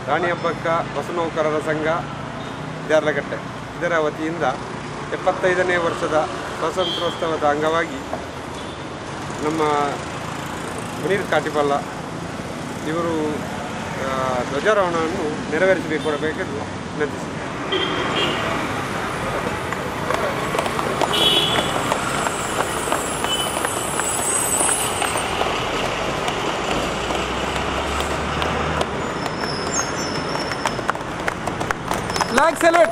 ರಾಣಿ ಹಬ್ಬಕ್ಕ bus ನೌಕರರ ಸಂಘ ಜಾರ್ಲಗಟ್ಟೆ ಇದರ ವತಿಯಿಂದ ಎಪ್ಪತ್ತೈದನೇ ವರ್ಷದ ಸ್ವಾತಂತ್ರ್ಯೋತ್ಸವದ ಅಂಗವಾಗಿ ನಮ್ಮ ಮುನೀರ್ ಕಾಟಿಪಲ್ಲ ಇವರು ಆ, ಧ್ವಜಾರೋಹಣವನ್ನು ನೆರವೇರಿಸಿಕೊಡಬೇಕೆಂದು ವಿನಂತಿಸಿದ್ದಾರೆ ಫ್ಲಾಗ್ ಸೆಲ್ಯೂಟ್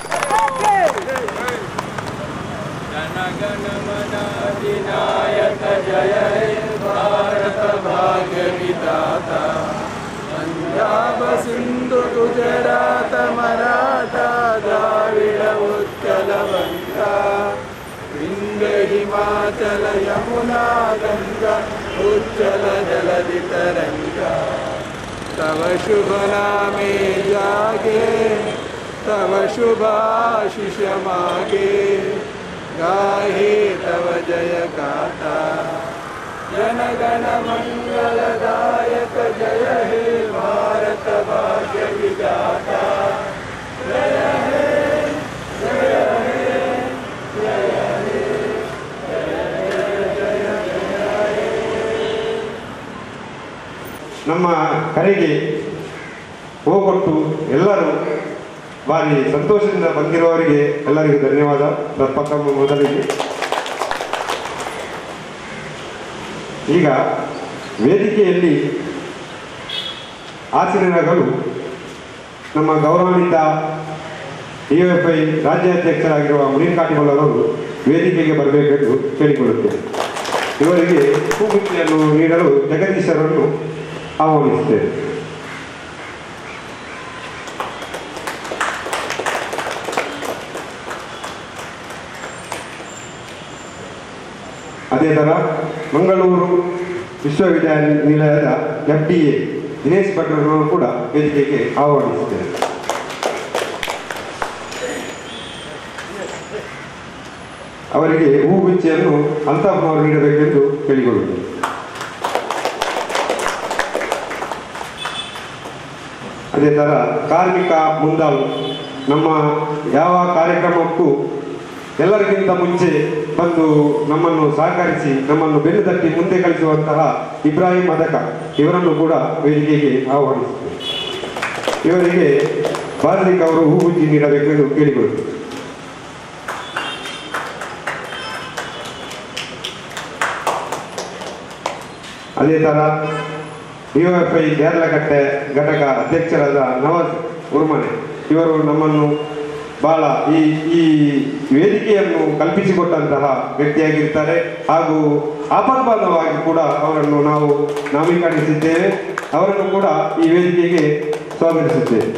पंजाब सिंधु गुजरात मराठा द्राविड उत्कल बंगा विंध्य हिमाचल यमुना गंगा उज्जल जलधि तरंगा तव शुभ नामे जागे तव शुभाशिष मागे गाहे तव जय गाथा जनगण मंगलदायक जय हे भारत भाग्य विधाता ನಮ್ಮ ಕರೆಗೆ ಹೋಗೊಟ್ಟು ಎಲ್ಲರೂ ಭಾರಿ ಸಂತೋಷದಿಂದ ಬಂದಿರುವವರಿಗೆ ಎಲ್ಲರಿಗೂ ಧನ್ಯವಾದ ಪ್ರಥಮ ಮೊದಲಿಗೆ ಈಗ ವೇದಿಕೆಯಲ್ಲಿ ಆಚರಣೆಗಳು ನಮ್ಮ ಗೌರವಾನ್ವಿತ ಡಿಎಫ್ಐ ರಾಜ್ಯಾಧ್ಯಕ್ಷರಾಗಿರುವ ಮುನೀರ್ ಕಾಟಿಮಲ್ ಅವರು ವೇದಿಕೆಗೆ ಬರಬೇಕೆಂದು ಕೇಳಿಕೊಳ್ಳುತ್ತೇನೆ ಇವರಿಗೆ ಹೂಗುಚ್ಚಿಯನ್ನು ನೀಡಲು ಜಗದೀಶರನ್ನು ಆಹ್ವಾನಿಸುತ್ತೇನೆ ಅದೇ ಥರ ಮಂಗಳೂರು ವಿಶ್ವವಿದ್ಯಾನಿಲಯದ ಎಫ್ ಡಿ ಎ ದಿನೇಶ್ ಭಟ್ರನ್ನು ಕೂಡ ವೇದಿಕೆಗೆ ಆಹ್ವಾನಿಸುತ್ತೇನೆ ಅವರಿಗೆ ಹೂಗುಚ್ಚಿಯನ್ನು ಅಲ್ತಾಫ್ನವರು ನೀಡಬೇಕೆಂದು ಕೇಳಿಕೊಳ್ಳುತ್ತೇನೆ ಅದೇ ಥರ ಕಾರ್ಮಿಕ ಮುಂದಾಳು ನಮ್ಮ ಯಾವ ಕಾರ್ಯಕ್ರಮಕ್ಕೂ ಎಲ್ಲರಿಗಿಂತ ಮುಂಚೆ ಬಂದು ನಮ್ಮನ್ನು ಸಹಕರಿಸಿ ನಮ್ಮನ್ನು ಬೆನ್ನು ತಟ್ಟಿ ಮುಂದೆ ಕಳಿಸುವಂತಹ ಇಬ್ರಾಹಿಂ ಅದಕ ಇವರನ್ನು ಕೂಡ ವೇದಿಕೆಗೆ ಆಹ್ವಾನಿಸುತ್ತೇವೆ ಇವರಿಗೆ ಬಾರ್ಲಿಕ್ ಅವರು ಹೂಗುಚ್ಚಿ ನೀಡಬೇಕೆಂದು ಕೇಳಿಕೊಳ್ಳುತ್ತೇವೆ ಅದೇ ಥರ ಡಿಒಎಫ್ಐ ದೇರ್ಲಕಟ್ಟೆ ಘಟಕ ಅಧ್ಯಕ್ಷರಾದ ನವಾಜ್ ಉರ್ಮನೆ ಇವರು ನಮ್ಮನ್ನು ಬಹಳ ಈ ಈ ವೇದಿಕೆಯನ್ನು ಕಲ್ಪಿಸಿಕೊಟ್ಟಂತಹ ವ್ಯಕ್ತಿಯಾಗಿರ್ತಾರೆ ಹಾಗೂ ಆಪದ್ಬಾಂಧವಾಗಿ ಕೂಡ ಅವರನ್ನು ನಾವು ನಾಮೀಕರಿಸಿದ್ದೇವೆ ಅವರನ್ನು ಕೂಡ ಈ ವೇದಿಕೆಗೆ ಸ್ವಾಗತಿಸುತ್ತೇವೆ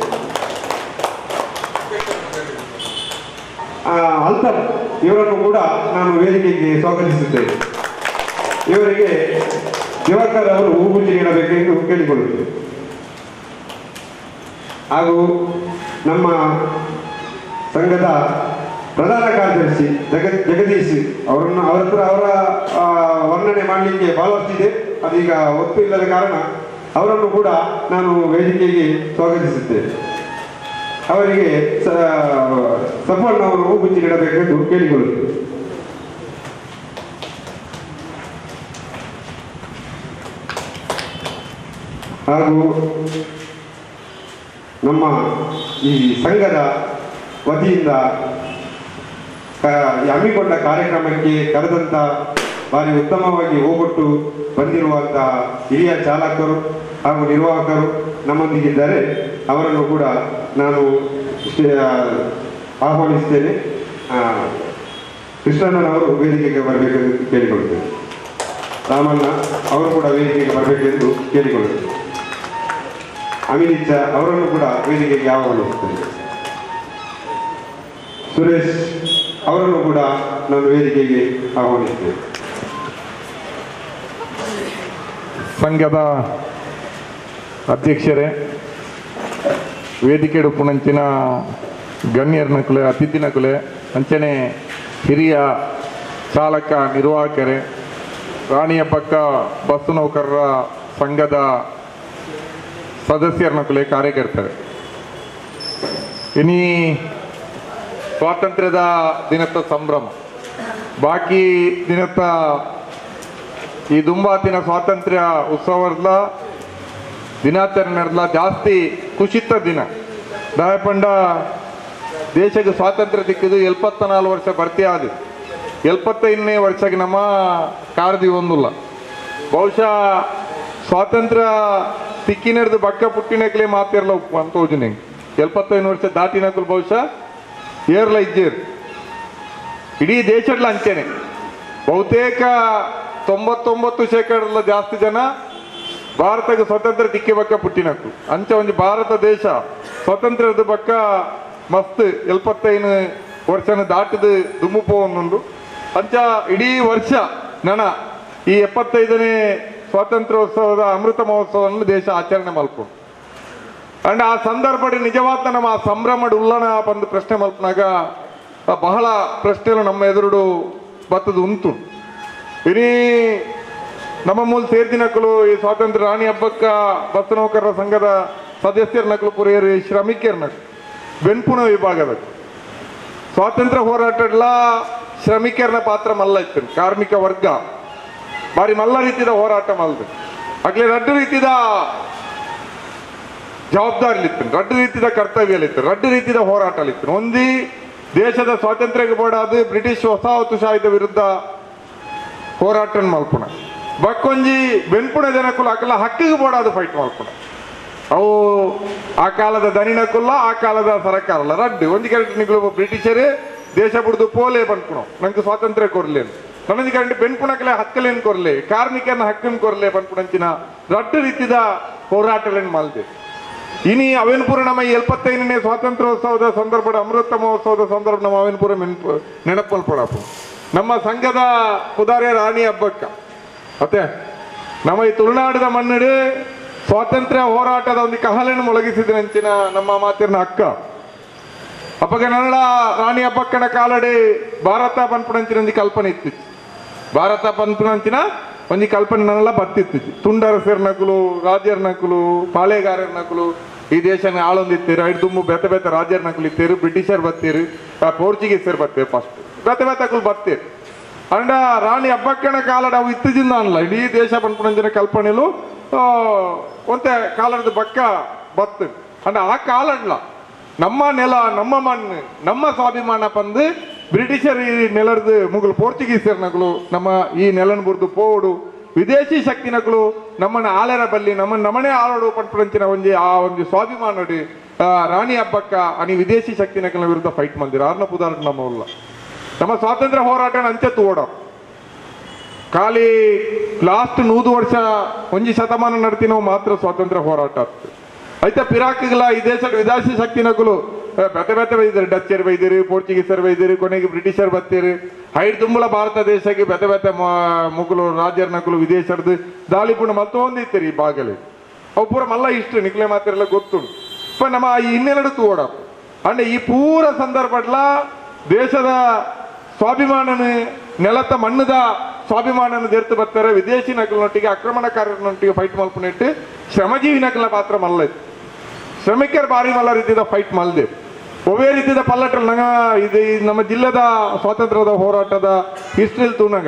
ಆ, ಅಲ್ತಫ್ ಇವರನ್ನು ಕೂಡ ನಾನು ವೇದಿಕೆಗೆ ಸ್ವಾಗತಿಸುತ್ತೇನೆ ಇವರಿಗೆ ದಿವಾಕರ್ ಅವರು ಹೂಗುಚ್ಚಿ ನೀಡಬೇಕೆಂದು ಕೇಳಿಕೊಳ್ಳುತ್ತೇವೆ ಹಾಗೂ ನಮ್ಮ ಸಂಘದ ಪ್ರಧಾನ ಕಾರ್ಯದರ್ಶಿ ಜಗ ಜಗದೀಶ್ ಅವರನ್ನು ಅವರ ಹತ್ರ ಅವರ ಆ, ವರ್ಣನೆ ಮಾಡಲಿಕ್ಕೆ ಬಹಳಷ್ಟಿದೆ ಅದೀಗ ಒತ್ತು ಇಲ್ಲದ ಕಾರಣ ಅವರನ್ನು ಕೂಡ ನಾನು ವೇದಿಕೆಗೆ ಸ್ವಾಗತಿಸುತ್ತೇನೆ ಅವರಿಗೆ ಸಫರ್ಣ ಅವರು ಹೂಗುಚ್ಚಿ ನೀಡಬೇಕೆಂದು ಕೇಳಿಕೊಳ್ಳುತ್ತೇವೆ ಹಾಗೂ ನಮ್ಮ ಈ ಸಂಘದ ವತಿಯಿಂದ ಕ- ಈ ಹಮ್ಮಿಕೊಂಡ ಕಾರ್ಯಕ್ರಮಕ್ಕೆ ಕರೆದಂಥ ಭಾರಿ ಉತ್ತಮವಾಗಿ ಹೋಗೊಟ್ಟು ಬಂದಿರುವಂತಹ ಹಿರಿಯ ಚಾಲಕರು ಹಾಗೂ ನಿರ್ವಾಹಕರು ನಮ್ಮೊಂದಿಗಿದ್ದಾರೆ ಅವರನ್ನು ಕೂಡ ನಾನು ಇಷ್ಟೇ- ಆಹ್ವಾನಿಸ್ತೇನೆ ಆ, ಕೃಷ್ಣಣ್ಣನವರು ವೇದಿಕೆಗೆ ಬರಬೇಕೆಂದು ಕೇಳಿಕೊಳ್ಳುತ್ತೇನೆ ರಾಮಣ್ಣ ಅವರು ಕೂಡ ವೇದಿಕೆಗೆ ಬರಬೇಕೆಂದು ಕೇಳಿಕೊಳ್ಳುತ್ತೇನೆ ಅಮಿತ್ ಶಾ ಅವರನ್ನು ಕೂಡ ವೇದಿಕೆಗೆ ಆಹ್ವಾನಿಸುತ್ತೇನೆ ಸುರೇಶ್ ಅವರನ್ನು ಕೂಡ ನಾನು ವೇದಿಕೆಗೆ ಆಹ್ವಾನಿಸ್ತೇನೆ ಸಂಘದ ಅಧ್ಯಕ್ಷರೇ ವೇದಿಕೆ ಉಪುಣಂಚಿನ ಗಣ್ಯರನ ಕುಲೆ ಅತಿಥಿನ ಕುಲೆ ಅಂಚನೆ ಹಿರಿಯ ಚಾಲಕ ನಿರ್ವಾಹಕರೇ ರಾಣಿಯ ಪಕ್ಕ ಬಸ್ ನೌಕರರ ಸಂಘದ ಸದಸ್ಯರನ್ನಕುಲೆ ಕಾರ್ಯಕರ್ತರು ಇನಿ ಸ್ವಾತಂತ್ರ್ಯದ ದಿನದ ಸಂಭ್ರಮ ಬಾಕಿ ದಿನದ ಈ ದುಂಬಾತಿನ ಸ್ವಾತಂತ್ರ್ಯ ಉತ್ಸವದ ದಿನಾಚರಣೆ ನಡೆದ ಜಾಸ್ತಿ ಖುಷಿತ ದಿನ ದಾಯಪಂಡ ದೇಶಕ್ಕೆ ಸ್ವಾತಂತ್ರ್ಯ ಸಿಕ್ಕಿದ್ದು ಎಲ್ಪತ್ತ ನಾಲ್ಕು ವರ್ಷ ಭರ್ತಿ ಆದ ಎಲ್ಪತ್ತೈದನೇ ವರ್ಷಕ್ಕೆ ನಮ್ಮ ಕಾರ್ದಿ ಒಂದಿಲ್ಲ ಬಹುಶಃ ಸ್ವಾತಂತ್ರ್ಯ ಸಿಕ್ಕಿನಡ್ದು ಬಕ್ಕ ಪುಟ್ಟಿನಕ್ಲೆ ಮಾತಿರಲ್ಲ ಅಂತ ಯೋಜನೆ ಎಲ್ಪತ್ತೈದು ವರ್ಷ ದಾಟಿನಕಲು ಬಹುಶಃ ಏರ್ಲ ಇಜ್ಜೇರು ಇಡೀ ದೇಶಡ್ಲ ಅಂಚೆನೆ ಬಹುತೇಕ ತೊಂಬತ್ತೊಂಬತ್ತು ಶೇಕಡಲ್ಲ ಜಾಸ್ತಿ ಜನ ಭಾರತಕ್ಕೆ ಸ್ವತಂತ್ರ ದಿಕ್ಕಿ ಬಕ್ಕ ಪುಟ್ಟಿನಕ್ಕು ಅಂಚ ಒಂದು ಭಾರತ ದೇಶ ಸ್ವತಂತ್ರದ ಬಕ್ಕ ಮಸ್ತ್ ಎಲ್ಪತ್ತೈದು ವರ್ಷನ ದಾಟಿದ ದುಮ್ಮು ಪೋವನ್ನುಂಡು ಅಂಚ ಇಡೀ ವರ್ಷ ನನ ಈ ಎಪ್ಪತ್ತೈದನೇ ಸ್ವಾತಂತ್ರ್ಯೋತ್ಸವದ ಅಮೃತ ಮಹೋತ್ಸವವನ್ನು ದೇಶ ಆಚರಣೆ ಮಲ್ಕೊಂಡು ಅಂಡ್ ಆ ಸಂದರ್ಭದ ನಿಜವಾದ ನಮ್ಮ ಆ ಸಂಭ್ರಮದ ಉಲ್ಲನ ಬಂದು ಪ್ರಶ್ನೆ ಮಲ್ಪನಾಗ ಆ ಬಹಳ ಪ್ರಶ್ನೆಗಳು ನಮ್ಮ ಎದುರುಡು ಬತ್ತದು ಉಂಟು ಇಡೀ ನಮ್ಮ ಮೂಲ ಸೇರ್ದಿನಕಲು ಈ ಸ್ವಾತಂತ್ರ್ಯ ರಾಣಿ ಹಬ್ಬಕ್ಕ ಬಸ್ ನೌಕರರ ಸಂಘದ ಸದಸ್ಯರ ನಕಲು ಪುರಿಯರು ಶ್ರಮಿಕರ ನಕಲು ಬೆನ್ಪುಣ ವಿಭಾಗದ ಸ್ವಾತಂತ್ರ್ಯ ಹೋರಾಟಡ್ಲ ಶ್ರಮಿಕರನ ಪಾತ್ರ ಮಲ್ಲ ಇತ್ತು ಕಾರ್ಮಿಕ ವರ್ಗ ಬಾರಿ ಮಲ್ಲ ರೀತಿಯ ಹೋರಾಟ ಮಲ್ದು ಆಗ್ಲೇ ರಡ್ಡು ರೀತಿಯ ಜವಾಬ್ದಾರಿಲಿತ್ತು ರಡ್ಡು ರೀತಿಯ ಕರ್ತವ್ಯಲಿತ್ತು ರಡ್ಡು ರೀತಿಯ ಹೋರಾಟಲಿತ್ತು ಒಂದಿ ದೇಶದ ಸ್ವಾತಂತ್ರ್ಯಕ್ಕೆ ಬೋಡಾದು ಬ್ರಿಟಿಷ್ ವಸಾಹತುಶಾಹಿದ ವಿರುದ್ಧ ಹೋರಾಟ ಮಲ್ಪುಣ ಬಕ್ಕೊಂಜಿ ಬೆನ್ಪುಣ ಜನಕ್ಕುಲ ಅಕಲ ಹಕ್ಕಿಗೆ ಬೋಡಾದು ಫೈಟ್ ಮಲ್ಪುಣ ಅವು ಆ ಕಾಲದ ದನಿನಕ್ಕುಲ್ಲ ಆ ಕಾಲದ ಸರಕಾರಲ್ಲ ರಡ್ಡು ಒಂದು ಕರೆಕ್ಟ್ ನಿಗಳು ಬ್ರಿಟಿಷರೇ ದೇಶ ಬಿಡ್ದು ಪೋಲೆ ಬಂದ್ಕೊಣ ನಂಗೆ ಸ್ವಾತಂತ್ರ್ಯ ಕೊರ್ಲೇನು ನನಗೆ ಕಂಡು ಬೆನ್ಪುಣಕಲೆ ಹಕ್ಕಲೇನು ಕೊರ್ಲೆ ಕಾರ್ಮಿಕನ ಹಕ್ಕನ್ ಕೊರ್ಲೆ ಬಂದ್ಪುಣಂಚಿನ ರಡ್ಡು ರೀತಿದ ಹೋರಾಟಗಳನ್ನು ಮಲ್ದೆ ಇನಿ ಅವೇನ್ಪುರ ನಮ್ಮ ಎಲ್ಪತ್ತೈದನೇ ಸ್ವಾತಂತ್ರ್ಯೋತ್ಸವದ ಸಂದರ್ಭದ ಅಮೃತ ಮಹೋತ್ಸವದ ಸಂದರ್ಭ ನಮ್ಮ ಅವೇನ್ಪುರ ನೆನಪು ನೆನಪಲ್ಪಡಪ್ಪು ನಮ್ಮ ಸಂಘದ ಪುದಾರ್ಯ ರಾಣಿ ಹಬ್ಬಕ್ಕ ಮತ್ತೆ ನಮ್ಮ ಈ ತುಳುನಾಡಿದ ಮನ್ನಡೆ ಸ್ವಾತಂತ್ರ್ಯ ಹೋರಾಟದ ಒಂದು ಕಹಲೆಯನ್ನು ಮೊಳಗಿಸಿದ ನೆಂಚಿನ ನಮ್ಮ ಮಾತಿನ ಅಕ್ಕ ಅಪ್ಪಗ ನನ್ನಡ ರಾಣಿ ಹಬ್ಬಕ್ಕನ ಕಾಲಡೆ ಭಾರತ ಪನ್ಪುಣಂಚಿನ ಒಂದು ಕಲ್ಪನೆ ಇತ್ತಿತ್ತು ಭಾರತ ಪನ್ಪುಣಂಚಿನ ಒಂದು ಕಲ್ಪನೆ ನನ್ನೆಲ್ಲ ಬತ್ತಿತ್ತು ತುಂಡರಸರ ನಕಲು ರಾಜ್ಯರ ನಕಲು ಪಾಳೆಗಾರರ ನಕಲು ಈ ದೇಶನ ಆಳೊಂದಿತ್ತೇರು ಐದು ದುಮ್ಮು ಬೆತ್ತ ಬೆತ್ತ ರಾಜ್ಯರ ನಕಲು ಇತ್ತೇರು ಬ್ರಿಟಿಷರ್ ಬತ್ತೀರು ಪೋರ್ಚುಗೀಸರು ಬತ್ತೇರು ಫಸ್ಟ್ ಬೆತ್ತ ಬೆತ್ತಕುಲು ಬತ್ತೇರು ಅಂಡ ರಾಣಿ ಹಬ್ಬಕ್ಕನ ಕಾಲಡ ಅವು ಇತ್ತಿಜಿಂದ ಅನ್ಲ ಇಡೀ ದೇಶ ಪನ್ಪುಣಂಚಿನ ಕಲ್ಪನೆಲು ಆ, ಒಂತೆ ಕಾಲದ ಬಕ್ಕ ಬತ್ತು ಅಂಡ ಆ ಕಾಲಡ್ಲ ನಮ್ಮ ನೆಲ ನಮ್ಮ ಮಣ್ಣು ನಮ್ಮ ಸ್ವಾಭಿಮಾನ ಪಂದು ಬ್ರಿಟಿಷರ್ ಈ ನೆಲದ ಮುಗುಲು ಪೋರ್ಚುಗೀಸರ್ ನಕಲು ನಮ್ಮ ಈ ನೆಲನ ಬುರ್ದು ಪೋಡು ವಿದೇಶಿ ಶಕ್ತಿ ನಕಲು ನಮ್ಮನ್ನ ಆಲೆರ ಬಲ್ಲಿ ನಮ್ಮ ನಮನೆ ಆಳೋಡು ಪಂಪಂಚಿನ ಒಂಜಿ ಆ ಒಂದು ಸ್ವಾಭಿಮಾನಡಿ ಆ, ರಾಣಿ ಹಬ್ಬಕ್ಕ ಅನಿ ವಿದೇಶಿ ಶಕ್ತಿ ನಕಲ ವಿರುದ್ಧ ಫೈಟ್ ಮಂದಿರ ಆರ್ನ ಪುದಾರ ನಮ್ಮ ಉಲ್ಲ ನಮ್ಮ ಸ್ವಾತಂತ್ರ್ಯ ಹೋರಾಟ ಅಂಚೆ ತೋಡ ಖಾಲಿ ಲಾಸ್ಟ್ ನೂದು ವರ್ಷ ಒಂಜಿ ಶತಮಾನ ನಡ್ತಿನವು ಮಾತ್ರ ಸ್ವಾತಂತ್ರ್ಯ ಹೋರಾಟ ಆಗ್ತದೆ ಐತೆ ಪಿರಾಕ್ಗಳ ಈ ದೇಶದ ವಿದೇಶಿ ಶಕ್ತಿನಕಲು ಬೆತೆ ಬೆತೆ ಬೈದಿರಿ ಡಚ್ಚರ್ ಬೈದಿರಿ ಪೋರ್ಚುಗೀಸರ್ ಬೈದಿರಿ ಕೊನೆಗೆ ಬ್ರಿಟಿಷರ್ ಬತ್ತೀರಿ ಹೈಟ್ ತುಂಬಲ ಭಾರತ ದೇಶಕ್ಕೆ ಬೆತೆ ಬೆತೆ ಮ- ಮುಗುಲು ರಾಜ್ಯರ್ ನಕಲು ವಿದೇಶರ್ದು ದಾಳಿಪುಣ ಮತ್ತೊಂದಿತ್ತೀರಿ ಈ ಬಾಗಲಿ ಅವು ಪೂರ ಮಲ್ಲ ಇಷ್ಟು ನಿಕ್ಲೆ ಮಾತಿರಲ್ಲ ಗೊತ್ತುಂಟು ಪ ನಮ್ಮ ಈ ಇನ್ನೆರಡು ತೋಡ ಅಂಡ್ ಈ ಪೂರ ಸಂದರ್ಭಡ್ಲ ದೇಶದ ಸ್ವಾಭಿಮಾನನ ನೆಲತ ಮಣ್ಣದ ಸ್ವಾಭಿಮಾನನ ದೇರ್ತು ಬರ್ತಾರೆ ವಿದೇಶಿ ನಕಲಿನೊಟ್ಟಿಗೆ ಆಕ್ರಮಣಕಾರರನೊಟ್ಟಿಗೆ ಫೈಟ್ ಮಲ್ಪನಿಟ್ಟು ಶ್ರಮಜೀವಿ ನಕಲ ಪಾತ್ರ ಮಲ್ಲ ಇತ್ತು ಶ್ರಮಿಕರು ಭಾರಿ ಮಲ್ಲ ರೀತಿಯ ಫೈಟ್ ಮಲ್ದೆ ಒವೇ ರೀತಿಯ ಪಲ್ಲಟಲ್ ನಂಗ ಇದು ಈ ನಮ್ಮ ಜಿಲ್ಲೆದ ಸ್ವಾತಂತ್ರ್ಯದ ಹೋರಾಟದ ಹಿಸ್ಟ್ರಿಲ್ ತೂನಗ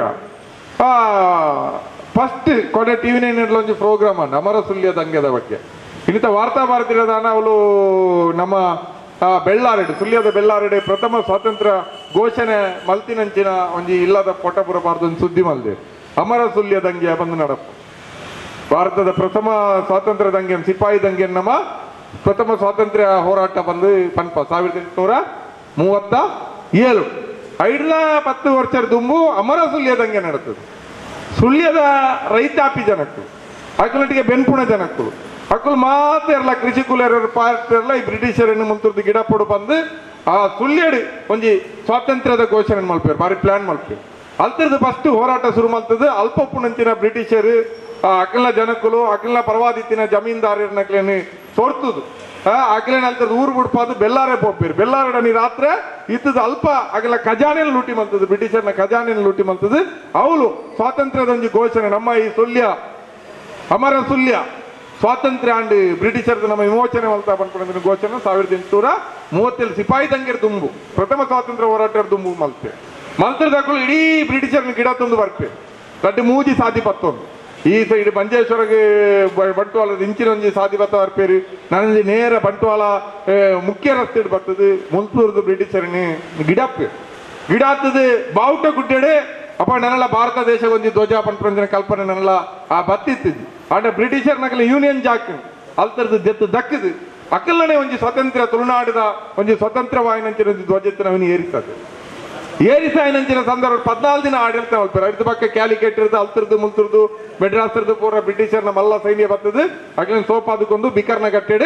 ಫಸ್ಟ್ ಕೊನೆ ಟಿವಿ ನೈನ್ ಒಂದು ಪ್ರೋಗ್ರಾಮ್ ಅನ್ನ ಅಮರ ಸುಲ್ಯ ದಂಗೆದ ಬಗ್ಗೆ ಇನ್ನಿತ ವಾರ್ತಾ ಭಾರತೀಯದ ಅವಳು ನಮ್ಮ ಆ, ಬೆಳ್ಳಾರೆಡೆ ಸುಳ್ಯದ ಬೆಳ್ಳಾರೆಡೆ ಪ್ರಥಮ ಸ್ವಾತಂತ್ರ್ಯ ಘೋಷಣೆ ಮಲ್ತಿನಂಚಿನ ಒಂಜಿ ಇಲ್ಲದ ಪೊಟ ಬರಬಾರ್ದು ಒಂದು ಸುದ್ದಿ ಮಲ್ದೆ ಅಮರ ಸುಲ್ಯ ದಂಗೆ ಬಂದು ನಡಪು ಭಾರತದ ಪ್ರಥಮ ಸ್ವಾತಂತ್ರ್ಯ ದಂಗೆ ಸಿಪಾಯಿ ದಂಗೆ ನಮ್ಮ ಪ್ರಥಮ ಸ್ವಾತಂತ್ರ್ಯ ಹೋರಾಟ ಬಂದು ಪನ್ಪ ಸಾವಿರದ ಎಂಟುನೂರ ಮೂವತ್ತ ಏಳು ಐಡ್ಲ ಪತ್ತು ವರ್ಷದ ದುಂಬು ಅಮರ ಸುಳ್ಯ ದಂಗೆ ನಡೀತದೆ ಸುಳ್ಯದ ರೈತಾಪಿ ಜನಕ್ಕೂ ಅಕ್ಕಲೊಟ್ಟಿಗೆ ಬೆನ್ಪುಣ ಜನಕ್ಕೂ ಅಕ್ಕಲು ಮಾತ್ರ ಇರಲ್ಲ ಕೃಷಿ ಕುಲರ ಪಾರ್ಟ್ ಇರಲ್ಲ ಈ ಬ್ರಿಟಿಷರನ್ನು ಮುಂತುರ್ದು ಗಿಡ ಪಡು ಬಂದು ಆ ಸುಳ್ಯಡು ಒಂಜಿ ಸ್ವಾತಂತ್ರ್ಯದ ಘೋಷಣೆ ಮಲ್ಪೇರು ಬಾರಿ ಪ್ಲಾನ್ ಮಲ್ಪೇರು ಅಲ್ತರದ ಫಸ್ಟ್ ಹೋರಾಟ ಶುರು ಮಲ್ತದ್ದು ಅಲ್ಪಪ್ಪುನಂಚಿನ ಬ್ರಿಟಿಷರು ಆ ಅಕಲ್ನ ಜನಕ್ಕಲು ಅಕಲ್ನ ಪರವಾದಿತ್ತಿನ ಜಮೀನ್ದಾರನಕ್ಲೇನು ಸೋರ್ತದು ಅಕಲೇನ ಅಲ್ತದ ಊರು ಬಿಡ್ಪಾದು ಬೆಲ್ಲಾರೆ ಪೋಪಿರು ಬೆಲ್ಲಾರಡ ನೀ ರಾತ್ರಿ ಇತ್ತದ ಅಲ್ಪ ಅಗಲ ಖಜಾನೆನ ಲೂಟಿ ಮಲ್ತದ್ದು ಬ್ರಿಟಿಷರ್ನ ಖಜಾನೆನ ಲೂಟಿ ಮಲ್ತದ್ದು ಅವಳು ಸ್ವಾತಂತ್ರ್ಯದ ಒಂದು ಘೋಷಣೆ ನಮ್ಮ ಈ ಸುಳ್ಯ ಅಮರ ಸುಲ್ಯ ಸ್ವಾತಂತ್ರ್ಯ ಆಂಡ್ ಬ್ರಿಟಿಷರ್ದು ನಮ್ಮ ವಿಮೋಚನೆ ಮಲ್ತಾ ಪನ್ಪುನ ಘೋಷಣೆ ಸಾವಿರದ ಎಂಟುನೂರ ಮೂವತ್ತೇಳು ಸಿಪಾಯಿ ದಂಗೆರ್ ದುಂಬು ಪ್ರಥಮ ಸ್ವಾತಂತ್ರ್ಯ ಹೋರಾಟದ ದುಂಬು ಮಲ್ತೆ ಮಲ್ತರದಾಕಲು ಇಡೀ ಬ್ರಿಟಿಷರ್ನ ಗಿಡ ತಂದು ಬರ್ಪೆ ದಡ್ಡ ಮೂಜಿ ಸಾಧಿ ಪತ್ತೊಂದು ಈ ಸೈಡ್ ಬಂಜೇಶ್ವರಗೆ ಬ- ಬಂಟ್ವಾಳದ ಇಂಚಿನ ಒಂಜಿ ಸಾಧಿ ಬತ್ತ ಬರ್ಪೇರು ನನಗೆ ನೇರ ಬಂಟ್ವಾಳ ಆ, ಮುಖ್ಯ ರಸ್ತೆ ಬರ್ತದೆ ಮುಲ್ತೂರ್ದು ಬ್ರಿಟಿಷರ್ని ಗಿಡಪ್ಪೆ ಗಿಡ ಹತ್ತದು ಬಾವುಟ ಗುಡ್ಡೆಡೆ ಅಪ್ಪ ನನ್ನೆಲ್ಲ ಭಾರತ ದೇಶ ಒಂಜಿ ಧ್ವಜ ಪಂಪ್ರಂಜನ ಕಲ್ಪನೆ ನನ್ನೆಲ್ಲ ಆ ಬತ್ತಿತ್ತಿದ್ದು ಆಂಡ ಬ್ರಿಟಿಷರ್ ನಕಲ ಯೂನಿಯನ್ ಜಾಕ್ ಅಲ್ತರದ್ದು ದೆತ್ತು ದಕ್ಕದು ಅಕ್ಕಲ್ಲನೆ ಒಂಜಿ ಸ್ವತಂತ್ರ ತುಳುನಾಡಿದ ಒಂಜಿ ಸ್ವತಂತ್ರವಾಯಿನಂಚಿನ ಒಂಜಿ ಧ್ವಜത്തിന് ಅವನು ಏರಿಸ್ತದೆ ಏರಿಸಾಯಿನಂಚಿನ ಸಂದರ್ಭ ಪದ್ನಾಲ್ಕು ದಿನ ಆಡಳಿತ ಮಲ್ಪೇರು ಅದ್ರ ಪಕ್ಕ ಕ್ಯಾಲಿಕೇಟ್ ಇರ್ತದೆ ಅಲ್ತರದ್ದು ಮುಲ್ತರದ್ದು ಮೆಡ್ರಾಸ್ರದ್ದು ಪೂರ ಬ್ರಿಟಿಷರ್ನ ಮಲ್ಲ ಸೈನ್ಯ ಬರ್ತದೆ ಅಗ್ಲಿನ ಸೋಪಾದಕ್ಕೊಂದು ಬಿಕರ್ನ ಕಟ್ಟೆಡು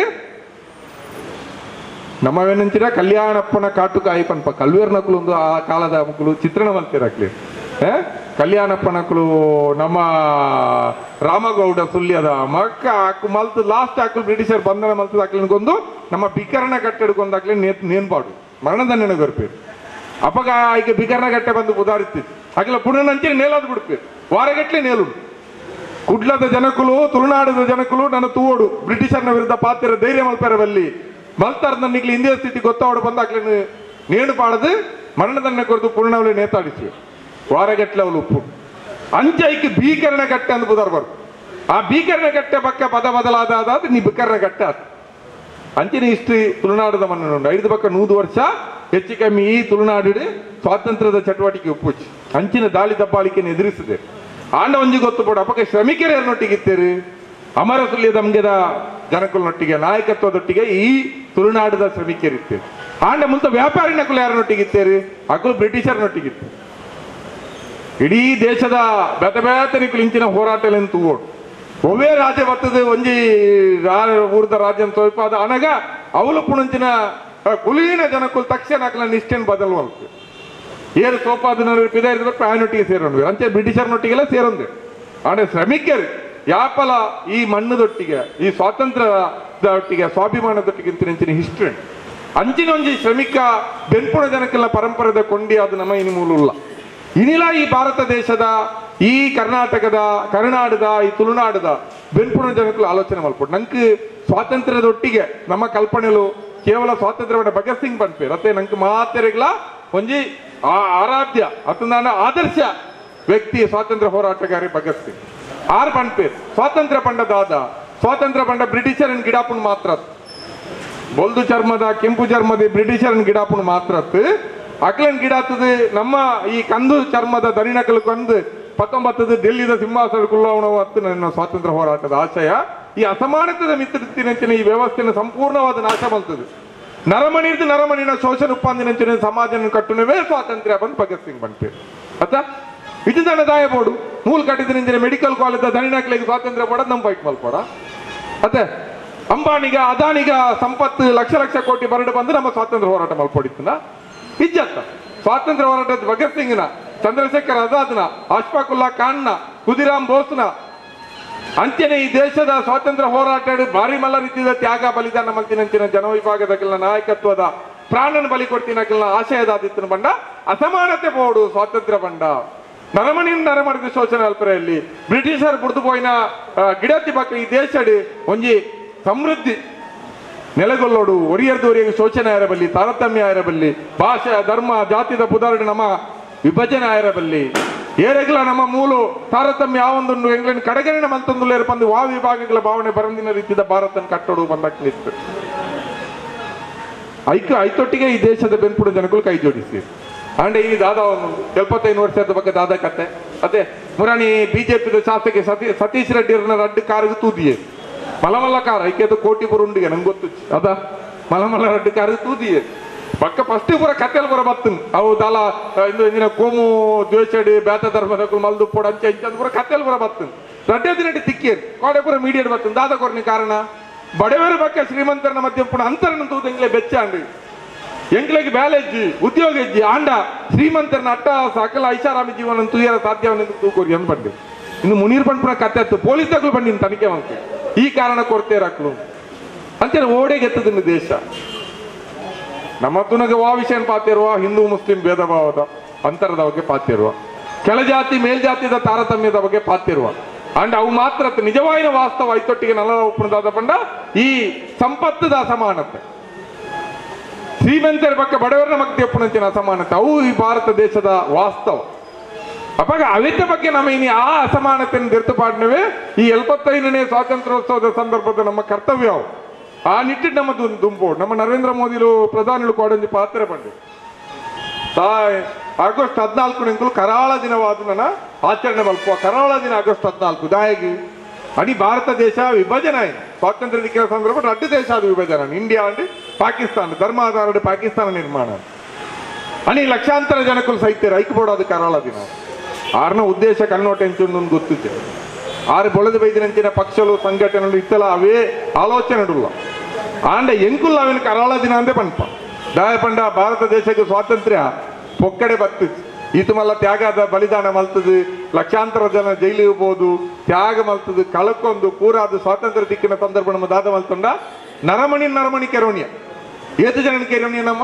ನಮ್ಮವೇನಂಚಿನ ಕಲ್ಯಾಣಪ್ಪನ ಕಾಟುಕಾಯಿ ಪನ್ಪ ಕಲ್ವೇರ್ ನಕಲು ಒಂದು ಆ ಕಾಲದ ಮಕ್ಕಳು ಚಿತ್ರಣ ಮಲ್ತಿರಕ್ಲಿ ಕಲ್ಯಾಣಪ್ಪನಕಲು ನಮ್ಮ ರಾಮಗೌಡ ಸುಳ್ಯದ ಮಕ್ಕ ಆಕು ಮಲ್ತು ಲಾಸ್ಟ್ ಆಕಲು ಬ್ರಿಟಿಷರ್ ಬಂಧನ ಮಲ್ತದ ಆಕಲಿಗೊಂದು ನಮ್ಮ ಬಿಕರಣ ಕಟ್ಟೆಡ್ಕೊಂದು ಆಕಲಿ ನೇತ್ ನೇನ್ಪಾಡು ಮರಣದಂಡನೆ ಗೊರ್ಪೇರು ಅಪಗ ಈಗ ಬಿಕರಣ ಕಟ್ಟೆ ಬಂದು ಉದಾರಿತ್ತಿತ್ತು ಆಕಲ ಪುನಃ ನೇಲಾದ್ ಬಿಡ್ಪೇರು ವಾರಗಟ್ಲೆ ನೇಲುಡು ಕುಡ್ಲದ ಜನಕುಲು ತುಳುನಾಡದ ಜನಕುಲು ನನ್ನ ತೂವೋಡು ಬ್ರಿಟಿಷರ್ನ ವಿರುದ್ಧ ಪಾತ್ರ ಧೈರ್ಯ ಮಲ್ಪೆರವಲ್ಲಿ ಮಲ್ತಾರ್ದ ನಿಗ್ಲಿ ಇಂದಿಯ ಸ್ಥಿತಿ ಗೊತ್ತಾವಡು ಬಂದಾಗ್ಲೇನು ನೇಣು ಪಾಡದು ಮರಣದಂಡ ಕೊರತು ಪೂರ್ಣವಳಿ ನೇತಾಡಿಸಿ ವಾರಗಟ್ಲೆ ಅವಳು ಉಪ್ಪು ಅಂಚೈಕ್ ಭೀಕರಣ ಗಟ್ಟೆ ಅಂತ ಬುದರ್ಬಾರ್ದು ಆ ಭೀಕರಣ ಗಟ್ಟೆ ಪಕ್ಕ ಪದ ಬದಲಾದ ನೀ ಬಿಕರಣ ಗಟ್ಟೆ ಆತು ಅಂಚಿನ ಹಿಸ್ಟ್ರಿ ತುಳುನಾಡದ ಮಣ್ಣು ಐದು ಪಕ್ಕ ನೂರು ವರ್ಷ ಹೆಚ್ಚು ಕಮ್ಮಿ ಈ ತುಳುನಾಡು ಸ್ವಾತಂತ್ರ್ಯದ ಚಟುವಟಿಕೆ ಉಪ್ಪುಚ್ಚಿ ಅಂಚಿನ ದಾಳಿ ದಬ್ಬಾಳಿಕೆಯನ್ನು ಎದುರಿಸಿದೆ ಆಂಡ ಒಂಜಿ ಗೊತ್ತು ಪೋಡು ಅಪಕ ಶ್ರಮಿಕರನ್ನೊಟ್ಟಿಗಿತ್ತೇರು ಅಮರ ಸುಲ್ಯ ದಂಗೆದ ಜನಕುಲನೊಟ್ಟಿಗೆ ನಾಯಕತ್ವದೊಟ್ಟಿಗೆ ಈ ತುಳುನಾಡದ ಶ್ರಮಿಕರಿತ್ತೇರು ಆಂಡ ಮುಂತ ವ್ಯಾಪಾರಿ ನಕುಲು ಯಾರನ್ನೊಟ್ಟಿಗಿತ್ತೇರು ಅಕುಲು ಬ್ರಿಟಿಷರ್ನೊಟ್ಟಿಗಿತ್ತು ಇಡೀ ದೇಶದ ಬೆತ ಬೇತನಿಕುಲು ಇಂಚಿನ ಹೋರಾಟಲೆಂದು ತೂಗೋಡು ಒವ್ವೇ ರಾಜ್ಯ ಬರ್ತದೆ ಒಂಜಿ ರಾ- ಊರ್ದ ರಾಜ್ಯ ತೋಯ್ಪಾದ ಅನಗ ಅವಲು ಪುಣಂಚಿನ ಆ, ಕುಲೀನ ಜನಕ್ಕುಲ್ ತಕ್ಷಣ ಅಕಲ ನಿಷ್ಠೆನ್ ಬದಲು ಅಲ್ಪು ಏರು ಸೋಪಾದನರು ಪಿದಾಯಿದ ಪ್ರಾಯನೊಟ್ಟಿಗೆ ಸೇರೋಣ ಅಂಚೆ ಬ್ರಿಟಿಷರ್ನೊಟ್ಟಿಗೆಲ್ಲ ಸೇರೊಂದು ಆಂಡ ಶ್ರಮಿಕರು ಯಾಪಲ ಈ ಮಣ್ಣದೊಟ್ಟಿಗೆ ಈ ಸ್ವಾತಂತ್ರ್ಯದೊಟ್ಟಿಗೆ ಸ್ವಾಭಿಮಾನದೊಟ್ಟಿಗೆ ಇಂಚಿನ ಹಿಸ್ಟ್ರಿ ಅಂಚಿನ ಒಂಜಿ ಶ್ರಮಿಕ ಬೆನ್ಪುಣ ಜನಕ್ಕೆಲ್ಲ ಪರಂಪರೆದ ಕೊಂಡಿ ಅದು ನಮ್ಮ ಇನಿ ಮೂಲಲ್ಲ ಇನಿಲ ಈ ಭಾರತ ದೇಶದ ಈ ಕರ್ನಾಟಕದ ಕರುನಾಡದ ಈ ತುಳುನಾಡದ ಬೆನ್ಪುಣ ಜನಕ್ಕಲು ಆಲೋಚನೆ ಮಲ್ಪಟ್ಟು ನಂಗೆ ಸ್ವಾತಂತ್ರ್ಯದೊಟ್ಟಿಗೆ ನಮ್ಮ ಕಲ್ಪನೆಲು ಕೇವಲ ಸ್ವಾತಂತ್ರ್ಯವನ್ನ ಭಗತ್ ಸಿಂಗ್ ಪನ್ಪೇರು ಅತ್ತೆ ನಂಗೆ ಮಾತೆರೆಗ್ಲ ಒಂಜಿ ಆ- ಆರಾಧ್ಯ ಅತ್ತು ನಾನು ಆದರ್ಶ ವ್ಯಕ್ತಿ ಸ್ವಾತಂತ್ರ್ಯ ಹೋರಾಟಗಾರಿ ಭಗತ್ ಸಿಂಗ್ ಆರ್ ಪನ್ಪೇರು ಸ್ವಾತಂತ್ರ್ಯ ಪಂಡ ದಾದ ಸ್ವಾತಂತ್ರ್ಯ ಪಂಡ ಬ್ರಿಟಿಷರನ್ ಗಿಡಾಪುನ್ ಮಾತ್ರ ಬೊಲ್ದು ಚರ್ಮದ ಕೆಂಪು ಚರ್ಮದ ಬ್ರಿಟಿಷರನ್ ಗಿಡಾಪುನ್ ಮಾತ್ರ ಅಕ್ಲನ್ ಗಿಡ ಆತದು ನಮ್ಮ ಈ ಕಂದು ಚರ್ಮದ ದರಿನಕಲು ಕಂದು ಪತ್ತೊಂಬತ್ತದು ಡೆಲ್ಲಿದ ಸಿಂಹಾಸನ ಕುಲ್ಲವಣ ಹತ್ತು ನನ್ನ ಸ್ವಾತಂತ್ರ್ಯ ಹೋರಾಟದ ಆಶಯ ಈ ಅಸಮಾನತೆದ ಮಿತ್ರತಿನಂಚಿನ ಈ ವ್ಯವಸ್ಥೆಯನ್ನು ಸಂಪೂರ್ಣವಾದ ನಾಶ ಮಲ್ತದೆ ನರಮಣಿರ್ದು ನರಮಣಿನ ಶೋಷಣ ಉಪ್ಪಂದಿನಂಚಿನ ಸಮಾಜನ ಕಟ್ಟುನವೇ ಸ್ವಾತಂತ್ರ್ಯ ಬಂದು ಭಗತ್ ಸಿಂಗ್ ಬಂತೆ ಅತ್ತ ಇದು ನನ್ನ ದಾಯಬೋಡು ಮೂಲ ಕಟ್ಟಿದ ಮೆಡಿಕಲ್ ಕಾಲೇಜ್ ದಣಿನಕ್ಲಿಗೆ ಸ್ವಾತಂತ್ರ್ಯ ಪಡ ನಮ್ಮ ಫೈಟ್ ಮಲ್ಪಡ ಅತ್ತೆ ಅಂಬಾನಿಗ ಅದಾನಿಗ ಸಂಪತ್ತು ಲಕ್ಷ ಲಕ್ಷ ಕೋಟಿ ಬರಡು ಬಂದು ನಮ್ಮ ಸ್ವಾತಂತ್ರ್ಯ ಹೋರಾಟ ಮಲ್ಪಡಿತನ ಇಜ್ಜತ್ತ ಸ್ವಾತಂತ್ರ್ಯ ಹೋರಾಟದ ಭಗತ್ ಸಿಂಗ್ನ ಚಂದ್ರಶೇಖರ್ ಆಜಾದ್ನ ಅಶ್ಫಾಕುಲ್ಲಾ ಖಾನ್ನ ಖುದಿರಾಮ್ ಬೋಸ್ನ ಅಂತ್ಯನೇ ಈ ದೇಶದ ಸ್ವಾತಂತ್ರ್ಯ ಹೋರಾಟ ಭಾರಿ ಮಲ್ಲ ರೀತಿಯ ತ್ಯಾಗ ಬಲಿದಾನ ಮಲ್ತಿನಂಚಿನ ಜನವಿಭಾಗದ ಕೆಲ ನಾಯಕತ್ವದ ಪ್ರಾಣನ ಬಲಿ ಕೊಡ್ತಿನ ಕೆಲ ಆಶಯದ ಆದಿತ್ಯನ ಬಂಡ ಅಸಮಾನತೆ ಬೋಡು ಸ್ವಾತಂತ್ರ್ಯ ಬಂಡ ನರಮಣಿ ನರಮಣಿದ ಶೋಷಣೆ ಅಲ್ಪರೆಯಲ್ಲಿ ಬ್ರಿಟಿಷರ್ ಬುಡ್ದು ಪೋಯಿನ ಆ, ಗಿಡತಿ ಪಕ್ಕ ಈ ದೇಶಡ್ ಒಂಜಿ ಸಮೃದ್ಧಿ ನೆಲೆಗೊಳ್ಳೋಡು ಒರಿಯರ್ದು ಒರಿಯಗೆ ಶೋಷಣೆ ಆಯರಬಲ್ಲಿ ತಾರತಮ್ಯ ಆಯರಬಲ್ಲಿ ಭಾಷೆ ಧರ್ಮ ಜಾತಿದ ಪುದಾರ್ಡ್ ನಮ್ಮ ವಿಭಜನೆ ಆಯರಬಲ್ಲಿ ಏರೆಗ್ಲ ನಮ್ಮ ಮೂಲು ತಾರತಮ್ಯ ಯಾವೊಂದು ಎಂಗ್ಲೆಂಡ್ ಕಡೆಗಣಿನ ಮಂತೊಂದು ಪಂದು ವಾ ವಿಭಾಗಗಳ ಭಾವನೆ ಬರಂದಿನ ರೀತಿಯ ಭಾರತನ ಕಟ್ಟೋಡು ಬಂದಾಗ್ಲಿತ್ತು ಐಕ ಐತೊಟ್ಟಿಗೆ ಈ ದೇಶದ ಬೆನ್ಪುಡ ಜನಗಳು ಕೈ ಜೋಡಿಸಿ ಅಂಡೆ ಈ ದಾದ ಒಂದು ಎಪ್ಪತ್ತೈದು ವರ್ಷದ ಬಗ್ಗೆ ದಾದ ಕತೆ ಅದೇ ಮುರಾಣಿ ಬಿಜೆಪಿ ಶಾಸಕ ಸತಿ ಸತೀಶ್ ರೆಡ್ಡಿ ಅವ್ರನ್ನ ರಡ್ಡು ಕಾರಿಗೆ ತೂದಿಯೇ ಮಲಮಲ್ಲ ಕಾರ್ ಐಕ್ಯದ ಕೋಟಿ ಪುರ ಉಂಡಿಗೆ ನಂಗೆ ಗೊತ್ತು ಅದ ಮಲಮಲ್ಲ ರಡ್ಡು ಕಾರಿಗೆ ತೂದಿಯೇ ಪಕ್ಕ ಫಸ್ಟ್ ಪೂರ ಕತ್ತೆಲ್ ಪೂರ ಬತ್ತನ್ ಅವು ದಾಲ ಇಂದು ಇಂದಿನ ಕೋಮು ದ್ವೇಷಡಿ ಬೇತ ಧರ್ಮದ ಮಲ್ದು ಪೋಡ ಅಂಚೆ ಇಂಚೆ ಅದು ಪೂರ ಕತ್ತೆಲ್ ಪೂರ ಬತ್ತನ್ ರಡ್ಡೆ ದಿನಟಿ ತಿಕ್ಕೇರ್ ಕೋಡೆ ಪೂರ ಮೀಡಿಯೇಟ್ ಬತ್ತನ್ ದಾದ ಕೊರ್ನಿ ಕಾರಣ ಬಡವರು ಬಕ್ಕ ಶ್ರೀಮಂತರನ ಮಧ್ಯ ಪುಣ ಅಂತರನ ತೂದು ಎಂಗ್ಲೆ ಬೆಚ್ಚ ಅಂಡಿ ಎಂಗ್ಲೆಗೆ ಬ್ಯಾಲೆಜ್ಜಿ ಉದ್ಯೋಗ ಇಜ್ಜಿ ಆಂಡ ಶ್ರೀಮಂತರನ ಅಟ್ಟ ಸಕಲ ಐಷಾರಾಮಿ ಜೀವನ ತುಯ್ಯರ ಸಾಧ್ಯವನ್ನು ತೂಕೋರಿ ಅಂದ್ ಬಂದೆ ಇನ್ನು ಮುನೀರ್ ಪಂಡ್ಪುಣ ಕತ್ತೆ ಹತ್ತು ಪೊಲೀಸ್ ತಗಲು ಬಂದಿನ ತನಿಖೆ ಮಂತೆ ಈ ಕಾರಣ ಕೊರತೆ ರಕ್ಲು ಅಂತೇಳಿ ಓಡೆಗೆ ಎತ್ತದಿನ ದೇಶ ನಮ್ಮ ತುನಗೆ ವಾ ವಿಷಯ ಪಾತಿರುವ ಹಿಂದೂ ಮುಸ್ಲಿಂ ಭೇದ ಭಾವದ ಅಂತರದ ಬಗ್ಗೆ ಪಾತಿರುವ ಕೆಳಜಾತಿ ಮೇಲ್ಜಾತಿದ ತಾರತಮ್ಯದ ಬಗ್ಗೆ ಪಾತಿರುವ ಅಂಡ್ ಅವು ಮಾತ್ರ ಅತ್ತ ನಿಜವಾದ ವಾಸ್ತವ ಐತೊಟ್ಟಿಗೆ ನಲ್ಲ ಒಪ್ಪಣದಾದ ಪಂಡ ಈ ಸಂಪತ್ತದ ಅಸಮಾನತೆ ಶ್ರೀಮಂತರ ಪಕ್ಕ ಬಡವರ ಮಕ್ತಿ ಒಪ್ಪಣಂಚಿನ ಅಸಮಾನತೆ ಅವು ಈ ಭಾರತ ದೇಶದ ವಾಸ್ತವ ಅಪ್ಪಾಗ ಅವಿದ್ದ ಬಗ್ಗೆ ನಮ್ಮ ಇನಿ ಆ ಅಸಮಾನತೆಯನ್ನು ತಿರುತುಪಾಡಿನವೇ ಈ ಎಲ್ಪತ್ತೈದನೇ ಸ್ವಾತಂತ್ರ್ಯೋತ್ಸವದ ಸಂದರ್ಭದ ನಮ್ಮ ಕರ್ತವ್ಯ ಅವು ಆ ನಿಟ್ಟಿನ ನಮ್ಮ ದುಂ- ದುಂಪೋಡು ನಮ್ಮ ನರೇಂದ್ರ ಮೋದಿಲು ಪ್ರಧಾನಿಗಳು ಕೊಡಂಜಿ ಪಾತ್ರ ಬಂಡಿ ತಾಯ್ ಆಗಸ್ಟ್ ಹದಿನಾಲ್ಕು ನಿಂಕಲು ಕರಾಳ ದಿನವಾದ ನನ್ನ ಆಚರಣೆ ಮಲ್ಪುವ ಕರಾಳ ದಿನ ಆಗಸ್ಟ್ ಹದಿನಾಲ್ಕು ದಾಯಗಿ ಅಡಿ ಭಾರತ ದೇಶ ವಿಭಜನೆ ಆಯ್ತು ಸ್ವಾತಂತ್ರ್ಯ ದಿಕ್ಕಿನ ಸಂದರ್ಭ ರಡ್ಡು ದೇಶ ಅದು ವಿಭಜನೆ ಇಂಡಿಯಾ ಅಂಡ್ ಪಾಕಿಸ್ತಾನ ಧರ್ಮ ಆಧಾರದ ಪಾಕಿಸ್ತಾನ ನಿರ್ಮಾಣ అని లక్షాంతర జనకులు సైతే రైకుపోడాది కరాల దిన ఆరున ఉద్దేశ కన్నోటెంచుండు గుర్తుచే ఆరు బొಳದು బైదినంచిన పక్షులు సంఘటనలు ఇత్తల అవే ఆలోచనడుಲ್ಲ ಆಂಡ ಎಂಕುಲ್ಲ ಅವಿನ ಕರಾಳ ದಿನ ಅಂದೇ ಪಂಪ ದಾಯಪಂಡ ಭಾರತ ದೇಶಕ್ಕೆ ಸ್ವಾತಂತ್ರ್ಯ ಪೊಕ್ಕಡೆ ಬತ್ತಿತ್ತು ಈತ ಮಲ್ಲ ತ್ಯಾಗದ ಬಲಿದಾನ ಮಲ್ತದು ಲಕ್ಷಾಂತರ ಜನ ಜೈಲಿಗೆ ಹೋದು ತ್ಯಾಗ ಮಲ್ತದು ಕಳಕೊಂದು ಕೂರಾದು ಸ್ವಾತಂತ್ರ್ಯ ದಿಕ್ಕಿನ ಸಂದರ್ಭ ನಮ್ಮ ದಾದ ಮಲ್ತೊಂಡ ನರಮಣಿ ನರಮಣಿ ಕೆರೋಣಿಯ ಏತು ಜನ ಕೆರೋಣಿಯ ನಮ್ಮ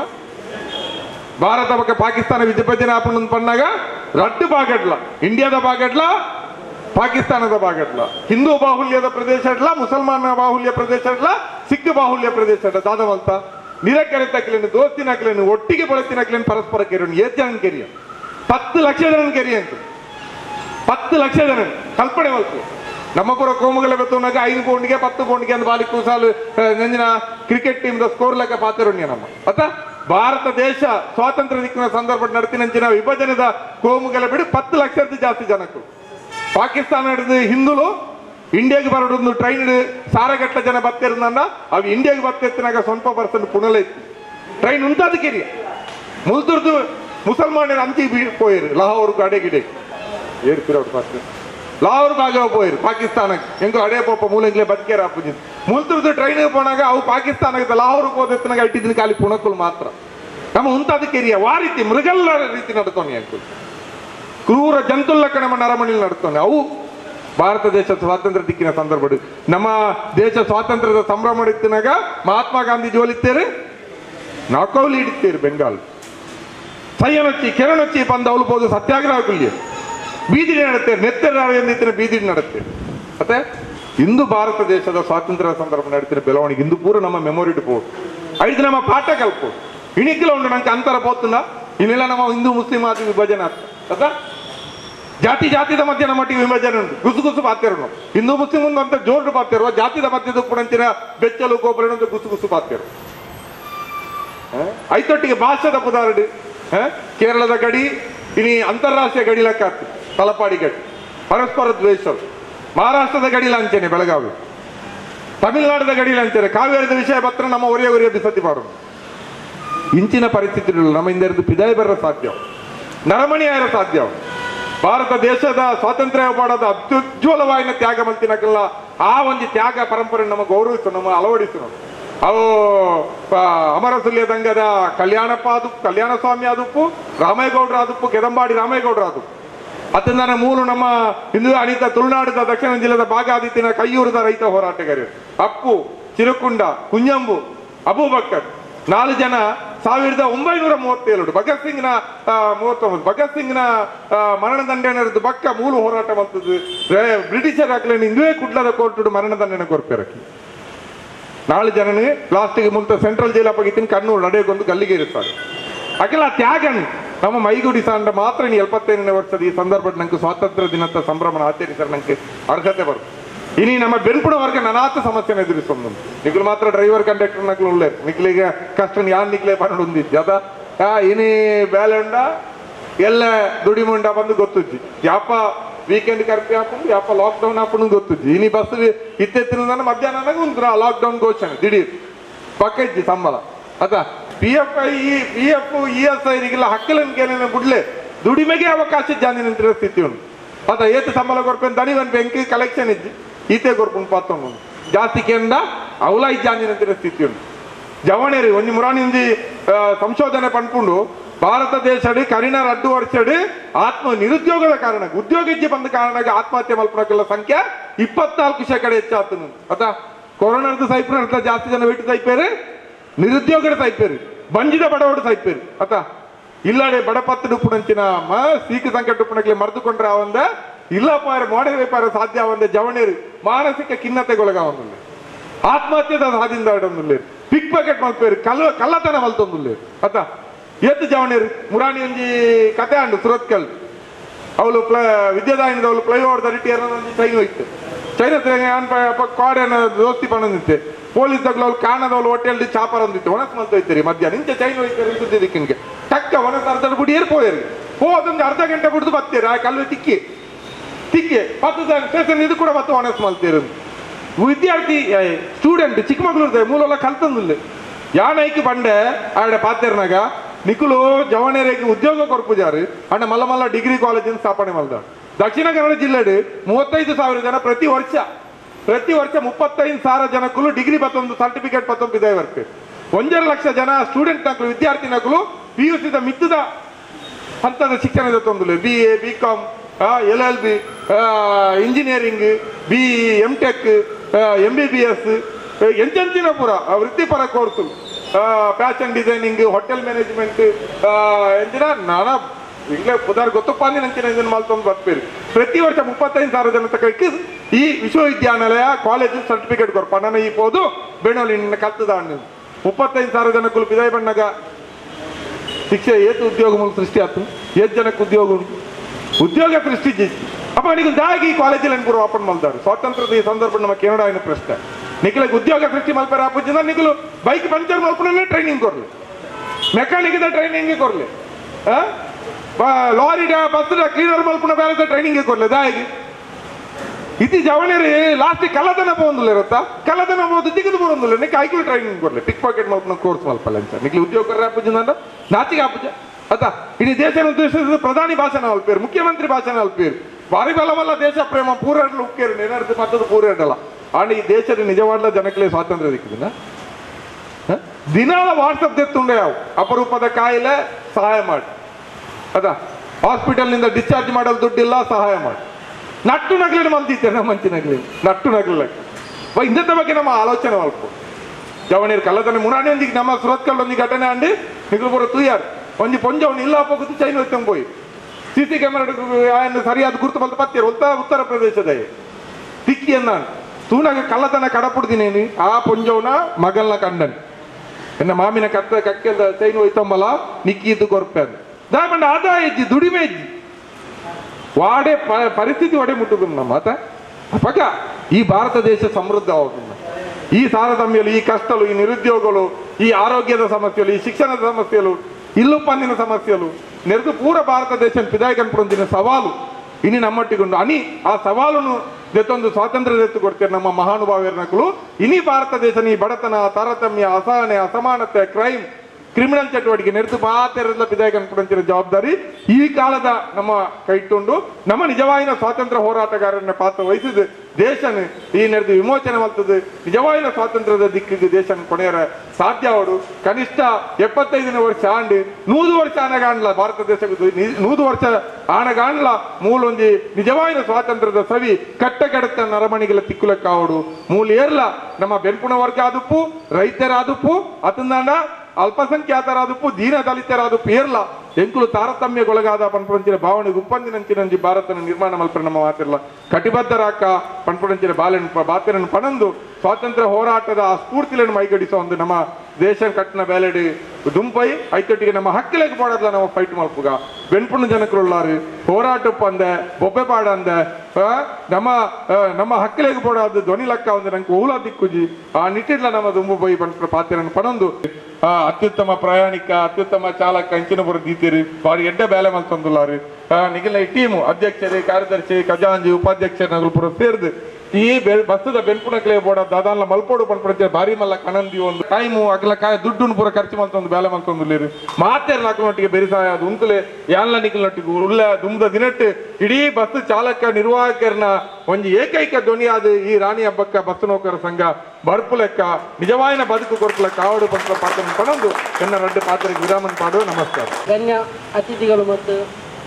ಭಾರತ ಪಕ್ಕ ಪಾಕಿಸ್ತಾನ ವಿಭಜನೆ ಆಪಣ ಪಣ್ಣಾಗ ರಡ್ಡು ಬಾಗಡ್ಲ ಇಂಡಿಯಾದ ಬಾಗಡ್ಲ ಪಾಕಿಸ್ತಾನದ ಬಾಗಡ್ಲ ಹಿಂದೂ ಬಾಹುಲ್ಯದ ಪ್ರದೇಶ ಇಡ್ಲ ಮುಸಲ್ಮಾನ ಬಾಹುಲ್ಯ ಪ್ರದೇಶ ಇಡ್ಲ ಸಿಖ್ ಬಾಹುಲ್ಯ ಪ್ರದೇಶ ಇಡ್ಲ ದಾದವಂತ ನಿರಕರೆ ತಕ್ಲೇನು ದೋಸ್ತಿನ ಹಾಕ್ಲೇನು ಒಟ್ಟಿಗೆ ಬಳತಿನ ಹಾಕ್ಲೇನು ಪರಸ್ಪರ ಕೆರಿಯೋನು ಏತ್ ಜನ ಕೆರಿಯ ಪತ್ತು ಲಕ್ಷ ಜನ ಕೆರಿಯ ಅಂತ ಪತ್ತು ಲಕ್ಷ ಜನ ಕಲ್ಪನೆ ಮಲ್ತು ನಮ್ಮ ಪುರ ಕೋಮುಗಳ ಬೆತ್ತವನಾಗ ಐದು ಪೌಂಡ್ಗೆ ಪತ್ತು ಪೌಂಡ್ಗೆ ಅಂತ ಬಾಲಿ ಕೂಸಾಲು ನೆಂಜಿನ ಕ್ರಿಕೆಟ್ ಟೀಮ್ ಸ್ಕೋರ್ ಲೆಕ್ಕ ಪಾತಿರೋಣ್ಯ ನಮ್ಮ ಅತ್ತ ಭಾರತ ದೇಶ ಸ್ವಾತಂತ್ರ್ಯ ದಿಕ್ಕಿನ ಸಂದರ್ಭ ನಡತಿನಂಚಿನ ವಿಭಜನೆದ ಕೋಮುಗಳ ಬಿಡಿ ಪತ್ತು ಲಕ್ಷದ ಜಾಸ್ತಿ ಜನಕ್ಕೂ ಪಾಕಿಸ್ತಾನ ಹಿಡಿದು ಹಿಂದುಲು ಇಂಡಿಯಾಗೆ ಬರೋದೊಂದು ಟ್ರೈನ್ ಸಾರಗಟ್ಟ ಜನ ಬತ್ತಿರಂದ ಅವು ಇಂಡಿಯಾಗೆ ಬತ್ತೆತ್ತಿನಾಗ ಸ್ವಲ್ಪ ಪರ್ಸೆಂಟ್ ಪುನಲ ಇತ್ತು ಟ್ರೈನ್ ಉಂಟಾದ ಕಿರಿಯ ಮುಲ್ದುರ್ದು ಮುಸಲ್ಮಾನರು ಅಂಚಿ ಬೀ ಪೋಯಿರು ಲಾಹೋರ್ ಅಡೆ ಗಿಡೆ ಏರ್ಪಿರೋಡು ಫಸ್ಟ್ ಲಾಹೋರ್ ಭಾಗ ಪೋಯಿರು ಪಾಕಿಸ್ತಾನಕ್ಕೆ ಹೆಂಗೋ ಅಡೆ ಪೋಪ ಮೂಲಂಗ್ಲೆ ಬದುಕೇರ ಅಪ್ಪುಜಿ ಮುಲ್ದುರ್ದು ಟ್ರೈನಿಗೆ ಪೋನಾಗ ಅವು ಪಾಕಿಸ್ತಾನಕ್ಕೆ ಲಾಹೋರ್ ಹೋದೆತ್ತಿನಾಗ ಇಟ್ಟಿದ್ದೀನಿ ಖಾಲಿ ಪುಣಕುಲು ಮಾತ್ರ ನಮ್ಮ ಉಂಟಾದ ಕಿರಿಯ ವಾ ರೀತಿ ಮೃಗಲ್ಲ ರೀತಿ ನಡ್ಕೊಂಡು ಅಂಕುಲ್ ಕ್ರೂರ ಜಂತುಲ್ಲಕ್ಕ ನಮ್ಮ ನರಮಣಿಲಿ ನಡ್ತಾನೆ ಅವು ಭಾರತ ದೇಶ ಸ್ವಾತಂತ್ರ್ಯ ದಿಕ್ಕಿನ ಸಂದರ್ಭ ನಮ್ಮ ದೇಶ ಸ್ವಾತಂತ್ರ್ಯದ ಸಂಭ್ರಮ ಇತ್ತಿನಾಗ ಮಹಾತ್ಮ ಗಾಂಧಿ ಜೋಲಿತ್ತೇರಿ ನಾಕೌಲಿ ಇಡುತ್ತೇರಿ ಬೆಂಗಾಲ್ ಸಯ್ಯನೊಚ್ಚಿ ಕೆರಣೊಚ್ಚಿ ಬಂದು ಅವಲ್ಬೋದು ಸತ್ಯಾಗ್ರಹ ಕುಲ್ಯ ಬೀದಿಡಿ ನಡುತ್ತೇವೆ ನೆತ್ತರ ಬೀದಿಡಿ ನಡುತ್ತೇವೆ ಮತ್ತೆ ಇಂದು ಭಾರತ ದೇಶದ ಸ್ವಾತಂತ್ರ್ಯ ಸಂದರ್ಭ ನಡೀತಿನ ಬೆಳವಣಿಗೆ ಇಂದು ಪೂರ ನಮ್ಮ ಮೆಮೊರಿ ಇಟ್ಬೋದು ಐದು ನಮ್ಮ ಪಾಠ ಕಲ್ಪೋದು ಇಣಿಕಿಲ ಉಂಟು ನಂಗೆ ಅಂತರ ಪೋತುಂಡ ಇನ್ನೆಲ್ಲ ನಮ್ಮ ಹಿಂದೂ ಮುಸ್ಲಿಂ ಆದಿ ವಿಭಜನೆ ಆಗ್ತದೆ ಆಯ್ತಾ ಜಾತಿ ಜಾತಿದ ಮಧ್ಯ ನಮ್ಮ ಮಟ್ಟಿಗೆ ವಿಭಜನೆ ಉಂಟು ಗುಸು ಗುಸು ಪಾತ್ಯರು ನಾವು ಹಿಂದೂ ಮುಸ್ಲಿಂ ಒಂದು ಅಂತ ಜೋರು ಪಾತ್ಯರು ಜಾತಿದ ಮಧ್ಯದ ಪುಣಂಚಿನ ಬೆಚ್ಚಲು ಗೋಪುರ ಅಂತ ಗುಸು ಗುಸು ಪಾತ್ಯರು ಐತೊಟ್ಟಿಗೆ ಭಾಷೆದ ಪುದಾರಡು ಕೇರಳದ ಗಡಿ ಇನಿ ಅಂತಾರಾಷ್ಟ್ರೀಯ ಗಡಿ ಲೆಕ್ಕ ಆಗ್ತದೆ ತಲಪಾಡಿ ಗಡಿ ಪರಸ್ಪರ ದ್ವೇಷ ಮಹಾರಾಷ್ಟ್ರದ ಗಡಿ ಲಾಂಛನೆ ಬೆಳಗಾವಿ ತಮಿಳುನಾಡದ ಗಡಿ ಲಾಂಛನೆ ಕಾವೇರಿದ ವಿಷಯ ಪತ್ರ ನಮ್ಮ ಒರೆಯ ಒರೆಯ ಬಿಸತಿ ಮಾಡೋದು ಇಂಚಿನ ಪರಿಸ್ಥಿತಿಗಳು ನಮ್ಮ ಹಿಂದೆ ಪಿದಾಯಿ ಬರ ಸಾಧ್ಯ ನರಮಣಿ ಆಯರ ಸಾಧ್ಯ ಭಾರತ ದೇಶದ ಸ್ವಾತಂತ್ರ್ಯ ಹೋರಾಟದ ಅತ್ಯುಜ್ವಲವಾಯಿನ ತ್ಯಾಗ ಮಲ್ತಿನಕಲ್ಲ ಆ ಒಂದು ತ್ಯಾಗ ಪರಂಪರೆ ನಮ್ಮ ಗೌರವಿಸು ನಮ್ಮ ಅಳವಡಿಸು ನಾವು. ಅವು ಆ, ಅಮರಸುಲ್ಯ ದಂಗದ ಕಲ್ಯಾಣಪ್ಪ ಅದು ಕಲ್ಯಾಣ ಸ್ವಾಮಿ ಆದುಪ್ಪು ರಾಮೇಗೌಡ್ರ ಆದುಪ್ಪು ಕೆದಂಬಾಡಿ ರಾಮೇಗೌಡ್ರ ಆದುಪ್ಪು ಅತಂದನ ಮೂಲ ನಮ್ಮ ಹಿಂದೂ ಅನಿತ ತುಳುನಾಡದ ದಕ್ಷಿಣ ಜಿಲ್ಲೆದ ಭಾಗ ಆದಿತ್ತಿನ ಕೈಯೂರದ ರೈತ ಹೋರಾಟಗಾರರು ಅಪ್ಪು ಚಿರುಕುಂಡ ಕುಂಜಂಬು ಅಬೂಬಕ್ಕರ್ ನಾಲ್ಕು ಜನ ಸಾವಿರದ ಒಂಬೈನೂರ ಮೂವತ್ತೇಳು ಭಗತ್ ಸಿಂಗ್ನ ಆ, ಮೂವತ್ತೊಂಬತ್ತು ಭಗತ್ ಸಿಂಗ್ನ ಆ, ಮರಣದಂಡನೆ ಬಕ್ಕ ಮೂಲ ಹೋರಾಟ ಬಂತದ್ದು ರೇ- ಬ್ರಿಟಿಷರ್ ಹಾಕ್ಲೇನು ಇಂದುವೇ ಕುಡ್ಲದ ಕೋರ್ಟು ಮರಣದಂಡನೆ ಕೊರ್ಪೇರಕ್ಕೆ ನಾಳೆ ಜನನೇ ಲಾಸ್ಟಿಗೆ ಮುಲ್ತ ಸೆಂಟ್ರಲ್ ಜೈಲ್ ಅಪ್ಪಗಿತ್ತಿನ ಕಣ್ಣು ನಡೆಯಗೊಂದು ಗಲ್ಲಿಗೆ ಇರುತ್ತಾರೆ ಅಕೆಲ್ಲ ತ್ಯಾಗನ್ ನಮ್ಮ ಮೈಗೂಡಿ ಸಾಂಡ ಮಾತ್ರ ನೀ ಎಪ್ಪತ್ತೈದನೇ ವರ್ಷದ ಈ ಸಂದರ್ಭ ನಂಗೆ ಸ್ವಾತಂತ್ರ್ಯ ದಿನದ ಸಂಭ್ರಮನ ಆಚರಿಸಲು ನಂಗೆ ಅರ್ಹತೆ ಬರುತ್ತೆ ಇನಿ ನಮ್ಮ ಬೆನ್ಪುಣ ವರ್ಗ ನನಾತ ಸಮಸ್ಯೆನ ಎದುರಿಸೊಂದು ನಿಖಲು ಮಾತ್ರ ಡ್ರೈವರ್ ಕಂಡಕ್ಟರ್ ನಕ್ಲು ಉಳ್ಳೇ ನಿಖಲಿಗೆ ಕಷ್ಟ ಯಾನ್ ನಿಕ್ಲೆ ಪನ್ನಡು ಒಂದಿದ್ದು ಅದ ಆ ಇನಿ ಬೇಲೆ ಉಂಡ ಎಲ್ಲ ದುಡಿಮುಂಡ ಬಂದು ಗೊತ್ತುಜ್ಜಿ ಯಾಪ ವೀಕೆಂಡ್ ಕರ್ಫ್ಯೂ ಹಾಕೊಂಡು ಯಾಪ ಲಾಕ್ಡೌನ್ ಹಾಕೊಂಡು ಗೊತ್ತುಜ್ಜಿ ಇನಿ ಬಸ್ ಇತ್ತೆತ್ತಿನ ಮಧ್ಯಾಹ್ನ ಉಂದ್ರ ಲಾಕ್ಡೌನ್ ಘೋಷಣೆ ದಿಢೀರ್ ಪಕ್ಕ ಇಜ್ಜಿ ಸಂಬಳ ಅದ ಪಿ ಎಫ್ ಐ ಪಿ ಎಫ್ ಇ ಎಸ್ ಐರಿಗೆಲ್ಲ ಹಕ್ಕಲನ್ ಕೇಳಿನ ಬಿಡ್ಲೆ ದುಡಿಮೆಗೆ ಅವಕಾಶ ಜಾನಿನ ಸ್ಥಿತಿ ಉಂಟು ಅದ ಏತು ಸಂಬಳ ಕೊರ್ಪೇನು ದನಿ ಒಂದು ಬೆಂಕಿ ಕಲೆಕ್ಷನ್ ಇಜ್ಜಿ ಈತೆ ಕೊರ್ಪುಂಡು ಪತ್ತೊಂಡು ಜಾಸ್ತಿ ಕೇಂದ್ರ ಅವಲ ಇಜ್ಜಾಂದಿನ ಸ್ಥಿತಿ ಉಂಟು ಜವಣೇರಿ ಒಂಜಿ ಮುರಾಣಿಂದಿ ಆ, ಸಂಶೋಧನೆ ಪಂಡ್ಪುಂಡು ಭಾರತ ದೇಶಡ್ ಕರಿನ ರಡ್ಡು ವರ್ಷಡ್ ಆತ್ಮ ನಿರುದ್ಯೋಗದ ಕಾರಣ ಉದ್ಯೋಗ ಇಜ್ಜಿ ಬಂದ ಕಾರಣಕ್ಕೆ ಆತ್ಮಹತ್ಯೆ ಮಲ್ಪನಕ್ಕೆಲ್ಲ ಸಂಖ್ಯೆ ಇಪ್ಪತ್ನಾಲ್ಕು ಶೇಕಡ ಹೆಚ್ಚಾತು ಆತ ಕೊರೋನಾದ ಸೈಪರ್ ಅಂತ ಜಾಸ್ತಿ ಜನ ಬಿಟ್ಟು ಸೈಪೇರು ನಿರುದ್ಯೋಗದ ಸೈಪೇರು ಬಂಜಿದ ಬಡವಡು ಸೈಪೇರು ಆತ ಇಲ್ಲಡೆ ಬಡಪತ್ತು ಡುಪ್ಪುನಂಚಿನ ಮ ಸೀಕ ಸಂಖ್ಯೆ ಡುಪ್ಪುನಕ್ಲೆ ಮರೆದುಕೊಂಡ್ರೆ ಅವಂದ ಇಲ್ಲಪ್ಪ ಮಾಡೇ ವ್ಯಾಪಾರ ಸಾಧ್ಯ ಒಂದೇ ಜವಣೇರು ಮಾನಸಿಕ ಖಿನ್ನತೆಗೊಳಗಾವೊಂದುಲ್ಲೆ ಆತ್ಮಹತ್ಯದ ಸಾದಿಂದ ಆಡೊಂದುಲ್ಲೆ ಪಿಕ್ ಪಾಕೆಟ್ ಮಲ್ಪೇರು ಕಲ್ಲ ಕಳ್ಳತನ ಮಲ್ತೊಂದುಲ್ಲೆ ಅತ್ತ ಎತ್ತು ಜವಣೇರು ಮುರಾಣಿ ಒಂಜಿ ಕತೆ ಅಂಡು ಸುರತ್ಕಲ್ ಅವಳು ಪ್ಲ ವಿದ್ಯಾದಾಯನದ ಅವಳು ಫ್ಲೈಓವರ್ ದರಿಟಿ ಒಂದು ಚೈನ್ ಹೋಯ್ತು ಚೈನ ಕಾಡೇನ ದೋಸ್ತಿ ಪಣಂದಿತ್ತೆ ಪೊಲೀಸ್ ತಗ್ಲು ಅವ್ಳು ಕಾಣದವಳು ಹೊಟ್ಟೆಲ್ದಿ ಚಾಪರ್ ಅಂದಿತ್ತು ಒಣಸ್ ಮಲ್ತ ಹೋಯ್ತಾರೆ ಮಧ್ಯಾಹ್ನ ಇಂಚೆ ಚೈನ್ ಹೋಯ್ತಾರೆ ಸುದ್ದಿದ್ದಕ್ಕಿನ್ಗೆ ಟಕ್ಕ ಒಣಸ್ ಅರ್ಧ ಬಿಡಿ ಏರ್ ಪೋಯರಿ ಹೋದೊಂದು ಅರ್ಧ ಗಂಟೆ ಬಿಡ್ದು ಬರ್ತೀರಿ ಆ ಕಲ್ಲು ತಿಕ್ಕಿ ತಿಕ್ಕಿ ಪತ್ತು ಸ್ಟೇಷನ್ ಇದು ಕೂಡ ಮತ್ತೆ ಒಣಸ್ ಮಲ್ತೀರಿ ವಿದ್ಯಾರ್ಥಿ ಸ್ಟೂಡೆಂಟ್ ಚಿಕ್ಕಮಗಳೂರ್ದೆ ಮೂಲಲ್ಲ ಕಲ್ತಂದಿಲ್ಲ ಯಾನೈಕ್ ಬಂಡೆ ಆಡೆ ಪಾತೇರ್ನಾಗ ನಿಖುಲು ಜವಣೇರಿಗೆ ಉದ್ಯೋಗ ಕೊರ್ಪುಜಾರು ಅಣ್ಣ ಮಲ್ಲ ಮಲ್ಲ ಡಿಗ್ರಿ ಕಾಲೇಜಿನ ಸ್ಥಾಪನೆ ಮಲ್ದ ದಕ್ಷಿಣ ಕನ್ನಡ ಜಿಲ್ಲೆಡು ಮೂವತ್ತೈದು ಸಾವಿರ ಜನ ಪ್ರತಿ ವರ್ಷ ಪ್ರತಿ ವರ್ಷ ಮುಪ್ಪತ್ತೈದು ಸಾವಿರ ಜನಕ್ಕೂ ಡಿಗ್ರಿ ಬತ್ತೊಂದು ಸರ್ಟಿಫಿಕೇಟ್ ಬತ್ತೊಂದು ಇದೆ ವರ್ಕ್ ಒಂದರ ಲಕ್ಷ ಜನ ಸ್ಟೂಡೆಂಟ್ ನಕಲು ವಿದ್ಯಾರ್ಥಿ ನಕಲು ಪಿ ಯು ಸಿದ ಮಿತ್ತದ ಹಂತದ ಶಿಕ್ಷಣದ ತೊಂದರೆ B A B Com L L B engineering B M Tech M B B S ಎಂತೆಂತಿನ ಪೂರ ಆ, ವೃತ್ತಿಪರ course fashion designing hotel management ಎಂತಿನ ನಾನಾ ಈಗಲೇ ಪುದಾರ್ ಗೊತ್ತಪ್ಪ ಅಂದ್ರೆ ನಂಚಿನ ಇದನ್ನ ಮಲ್ತೊಂದು ಬರ್ತೀರಿ ಪ್ರತಿ ವರ್ಷ ಮುಪ್ಪತ್ತೈದು ಸಾವಿರ ಜನ ತಗೊಳ್ಳಿಕ್ಕೆ ಈ ವಿಶ್ವವಿದ್ಯಾನಿಲಯ ಕಾಲೇಜು ಸರ್ಟಿಫಿಕೇಟ್ ಕೊಡ್ಪ ನಾನು ಈ ಪೋದು ಬೆಣೋಲಿ ನಿನ್ನ ಕಲ್ತದ ಹಣ್ಣು ಮುಪ್ಪತ್ತೈದು ಸಾವಿರ ಜನಕ್ಕೂ ಬಿದಾಯ ಬಣ್ಣಗ ಶಿಕ್ಷೆ ಏತು ಉದ್ಯೋಗ ಮೂಲಕ ಸೃಷ್ಟಿ ಆಯ್ತು ಏತ್ ಜನಕ್ಕೆ ಉದ್ಯೋಗ ಉಂಟು ಉದ್ಯೋಗ ಸೃಷ್ಟಿ ಜೇಸಿ ಅಪ್ಪ ನಿಮಗೆ ದಾಗಿ ಕಾಲೇಜಲ್ಲಿ ಅನ್ಪುರ ಓಪನ್ ಮಲ್ದಾರು ಸ್ವಾತಂತ್ರ್ಯದ ಈ ಸಂದರ್ಭ ನಮ್ಮ ಕೆನಡ ಏನು ಪ್ರಶ್ನೆ ನಿಖಿಲಿಗೆ ಉದ್ಯೋಗ ಸೃಷ್ಟಿ ಮಲ್ಪಾರ ಅಪ್ಪಜಿಂದ ನಿಖಲು ಬೈಕ್ ಪಂಚರ್ ಮಲ್ಪನೇ ಟ್ರೈನಿಂಗ್ ಕೊರ್ಲಿ ಮೆಕ್ಯಾನಿಕ್ದ ಟ್ರೈನಿಂಗ್ ಕೊರ್ಲಿ ಲಾರಿ ಬಸ್ ಕ್ಲೀನರ್ ಮಲ್ಪನ ಬೇರೆ ಟ್ರೈನಿಂಗ್ ಕೊರ್ಲಿ ದಾಯಿಗೆ ಇತಿ ಜವಣೇರಿ ಲಾಸ್ಟ್ ಕಳ್ಳತನ ಪೋಂದುಲ್ಲ ಇರುತ್ತಾ ಕಳ್ಳತನ ಹೋದು ದಿಗದು ಬರೋದಿಲ್ಲ ನಿಕ್ಕೆ ಐಕ್ಯೂ ಟ್ರೈನಿಂಗ್ ಕೊಡ್ಲಿ ಪಿಕ್ ಪಾಕೆಟ್ ಮಲ್ಪನ ಕೋರ್ಸ್ ಮಲ್ಪಲ್ಲ ಅಂತ ನಿಕ್ಲಿ ಉದ್ಯೋಗ ಆಪುಜಿನ ನಾಚಿಗೆ ಆಪುಜ ಅತ್ತ ಇಡೀ ದೇಶ ಉದ್ದೇಶಿಸಿದ ಪ್ರಧಾನಿ ಭಾಷಣ ಅಲ್ಪೇರು ಮುಖ್ಯಮಂತ್ರಿ ಭಾಷಣ ಅಲ್ಪೇರು ಬಾರಿ ಬಲವಲ್ಲ ದೇಶ ಪ್ರೇಮ ಪೂರಡ್ಲು ಉಕ್ಕೇರು ನೆನರ್ದು ಮತ್ತದು ಪೂರಡಲ್ಲ ಆಂಡ ಈ ದೇಶದ ನಿಜವಾದ ಜನಕ್ಕೆ ಸ್ವಾತಂತ್ರ್ಯ ದಿಕ್ಕಿದಿನ ದಿನಾಲ ವಾಟ್ಸಪ್ ತೆತ್ತುಂಡೆ ಯಾವ ಅಪರೂಪದ ಕಾಯಿಲೆ ಸಹಾಯ ಮಾಡಿ ಅದ ಹಾಸ್ಪಿಟಲ್ನಿಂದ ಡಿಸ್ಚಾರ್ಜ್ ಮಾಡಲು ದುಡ್ಡಿಲ್ಲ ಸಹಾಯ ಮಾಡಿ ನಟ್ಟು ನಗಲಿನ ಮಲ್ತಿದ್ದೆ ನಮ್ಮ ಮಂಚಿನಗಲಿ ನಟ್ಟು ನಗಲಿಲ್ಲ ಇಂಥದ ಬಗ್ಗೆ ನಮ್ಮ ಆಲೋಚನೆ ಅಲ್ಪ ಜವಣೀರ್ ಕಲ್ಲದನೆ ಮುನಾಡಿ ಒಂದಿಗೆ ನಮ್ಮ ಸುರತ್ಕಲ್ ಒಂದಿ ಘಟನೆ ಅಂಡಿ ನಿಗಲು ಬರೋ ತೂಯಾರ್ ಒಂಜಿ ಪೊಂಜ ಅವನು ಇಲ್ಲ ಹೋಗುದು ಚೈನ್ ಹೊತ್ತಂಗ್ ಪೋಯಿ ಸಿ ಸಿ ಕ್ಯಾಮೆರಾ ಸರಿಯಾದ ಗುರುತು ಬಂದು ಪತ್ತೀರು ಉತ್ತರ ಉತ್ತರ ಪ್ರದೇಶದ ತಿಕ್ಕಿ ನಾನು ತೂನಾಗ ಕಳ್ಳತನ ಕಡಪುಡ್ದಿನೇನು ಆ ಪೊಂಜವನ ಮಗಲ್ನ ಕಂಡನ್ ಎನ್ನ ಮಾಮಿನ ಕತ್ತ ಕಕ್ಕೆದ ಚೈನ್ ಹೋಯ್ತಂಬಲ ನಿಕ್ಕಿ ಇದ್ದು ಕೊರ್ಪೆ ಅದು ದಾಪಂಡ ಆದಾಯ ಇಜ್ಜಿ ದುಡಿಮೆ ಇಜ್ಜಿ ವಾಡೆ ಪ- ಪರಿಸ್ಥಿತಿ ಒಡೆ ಮುಟ್ಟುದು ನಮ್ಮ ಮಾತ ಪಕ್ಕ ಈ ಭಾರತ ದೇಶ ಸಮೃದ್ಧ ಆಗುದು ಈ ತಾರತಮ್ಯలు ಈ ಕಷ್ಟలు ಈ నిరుద్యోగులు ఈ ఆరోగ్యದ సమస్యలు ఈ శిక్షణದ సమస్యలు ఇల్లు పన్నిన సమస్యలు నెరుగు పూర భారతదేశం పిదాయి కనపడుతున్న సవాలు ఇని నమ్మಟ್ಟಿಗೊಂಡು అని ಆ ಸವಾಲುನು ಜೊತ್ತೊಂದು ಸ್ವಾತಂತ್ರ್ಯ ಎತ್ತು ಕೊಡ್ತಾರೆ ನಮ್ಮ ಮಹಾನುಭಾವಿಯರ್ನಕಲು ಇನಿ ಭಾರತ ದೇಶ ಈ ಬಡತನ ತಾರತಮ್ಯ ಅಸಹನೆ ಅಸಮಾನತೆ ಕ್ರೈಮ್ ಕ್ರಿಮಿನಲ್ ಚಟುವಟಿಕೆ ನೆರೆದು ಮಾತೆರೆಲ್ಲ ಬಿದಾಯ ಅನ್ಕೊಂಡ ಜವಾಬ್ದಾರಿ ಈ ಕಾಲದ ನಮ್ಮ ಕೈಟ್ಟುಂಡು ನಮ್ಮ ನಿಜವಾಯಿನ ಸ್ವಾತಂತ್ರ್ಯ ಹೋರಾಟಗಾರನ ಪಾತ್ರ ವಹಿಸಿದ ದೇಶನ ಈ ನೆರೆದು ವಿಮೋಚನೆ ಮಾಡ್ತದೆ ನಿಜವಾಯಿನ ಸ್ವಾತಂತ್ರ್ಯದ ದಿಕ್ಕಿಗೆ ದೇಶನ ಕೊನೆಯರ ಸಾಧ್ಯ ಅವಡು ಕನಿಷ್ಠ ಎಪ್ಪತ್ತೈದನೇ ವರ್ಷ ಆಂಡು ನೂರು ವರ್ಷ ಆನಗಾಣ್ಲ ಭಾರತ ದೇಶಕ್ಕೆ ನಿ- ನೂರು ವರ್ಷ ಆನಗಾಣ್ಲ ಮೂಲೊಂಜಿ ನಿಜವಾಯಿನ ಸ್ವಾತಂತ್ರ್ಯದ ಸವಿ ಕಟ್ಟ ಕಡತ ನರಮಣಿಗಳ ತಿಕ್ಕುಲಕ್ಕಾವಡು ಮೂಲ ಏರ್ಲ ನಮ್ಮ ಬೆನ್ಪುಣ ವರ್ಗ ಆದುಪ್ಪು ರೈತರಾದುಪ್ಪು ಅತಂದಾಂಡ ಅಲ್ಪಸಂಖ್ಯಾತರಾದುಪ್ಪು ದೀನ ದಲಿತರಾದುಪ್ಪು ಏರ್ಲ ಎಂಕುಲು ತಾರತಮ್ಯಗೊಳಗಾದ ಪಂಪಂಚಿನ ಭಾವನೆ ಗುಪ್ಪಂದಿನಂಚಿನಂಜಿ ಭಾರತನ ನಿರ್ಮಾಣ ಮಲ್ಪರ ನಮ್ಮ ಮಾತಿರ್ಲ ಕಟಿಬದ್ಧರಾಕ ಪಂಪಂಚಿನ ಬಾಲೆನ್ ಬಾತಿರನ್ನು ಪಣಂದು ಸ್ವಾತಂತ್ರ್ಯ ಹೋರಾಟದ ಆ ಸ್ಫೂರ್ತಿలను ಮೈಗಡಿಸೋ ಒಂದು ನಮ್ಮ ದೇಶ ಕಟ್ಟಿನ ಬೇಲೆಡು ದುಂಪೈ ಐತೊಟ್ಟಿಗೆ ನಮ್ಮ ಹಕ್ಕಿಲೆಗೆ போடல நம்ம ಫೈಟ್ ಮಲ್ಪುಗ ಬೆನ್ಪುಣ್ಣ ಜನಕರುಳ್ಳಾರು ಹೋರಾಟ ಪಂದ ಬೊಬ್ಬೆ ಪಾಡ ಅಂದ ಆ, ನಮ್ಮ ಆ, ನಮ್ಮ ಹಕ್ಕಿಲೆಗೆ போடாது ಧ್ವನಿ ಲಕ್ಕ ಒಂದು ನಂಗೆ ಊಲ ದಿಕ್ಕುಜಿ ಆ ನಿಟ್ಟಿಡ್ಲ ನಮ್ಮ ದುಂಬು ಬೈ ಪಂಪ ಪಾತಿರನ್ನು ಪಣಂದು ಆ, ಅತ್ಯುತ್ತಮ ಪ್ರಯಾಣಿಕ ಅತ್ಯುತ್ತಮ ಚಾಲಕ ಇಂಚಿನ ಬರ ದೀತಿರಿ ಬಾರಿ ಎಡ್ಡ ಬೇಲೆ ಮಲ್ತೊಂದುಲ್ಲಾರು ನಿಖಿಲ ಈ ಟೀಮು ಅಧ್ಯಕ್ಷರು ಕಾರ್ಯದರ್ಶಿ ಖಜಾಂಜಿ ಉಪಾಧ್ಯಕ್ಷರು ನಗಲು ಪುರ ಸೇರ್ದು ಈ ಬೆ- ಬಸ್ಸದ ಬೆನ್ಪುಣಕ್ಲೆ ಬೋಡ ದಾದಾನ್ಲ ಮಲ್ಪೋಡು ಪನ್ಪುಣ ಬಾರಿ ಮಲ್ಲ ಕಣಂದಿ ಒಂದು ಟೈಮು ಅಗಲ ಕಾಯ ದುಡ್ಡು ಪೂರ ಖರ್ಚು ಮಲ್ತೊಂದು ಬೇಲೆ ಮಲ್ತೊಂದುಲ್ಲಿರಿ ಮಾತೇರ್ ನೊಟ್ಟಿಗೆ ಬೆರಿಸಾಯ ಅದು ಉಂಕುಲೆ ಯಾನ್ಲ ನಿಖಲ್ನೊಟ್ಟಿಗೆ ಉಳ್ಳ ದುಮ್ದ ದಿನಟ್ಟು ಇಡೀ ಬಸ್ ಚಾಲಕ ನಿರ್ವಾಹಕರನ ಒಂಜಿ ಏಕೈಕ ಧ್ವನಿ ಅದು ಈ ರಾಣಿ ಹಬ್ಬಕ್ಕ ಬಸ್ ನೌಕರ ಸಂಘ ಬರ್ಪು ಲೆಕ್ಕ ನಿಜವಾಯಿನ ಬದುಕು ಕೊರಕಲ ಕಾವಡು ಪಂತ್ರ ಪಾತ್ರ ಪಣಂದು ಎನ್ನ ರಡ್ಡು ಪಾತ್ರೆಗೆ ವಿರಾಮನ್ ಪಾಡು ನಮಸ್ಕಾರ ಗಣ್ಯ ಅತಿಥಿಗಳು ಮತ್ತು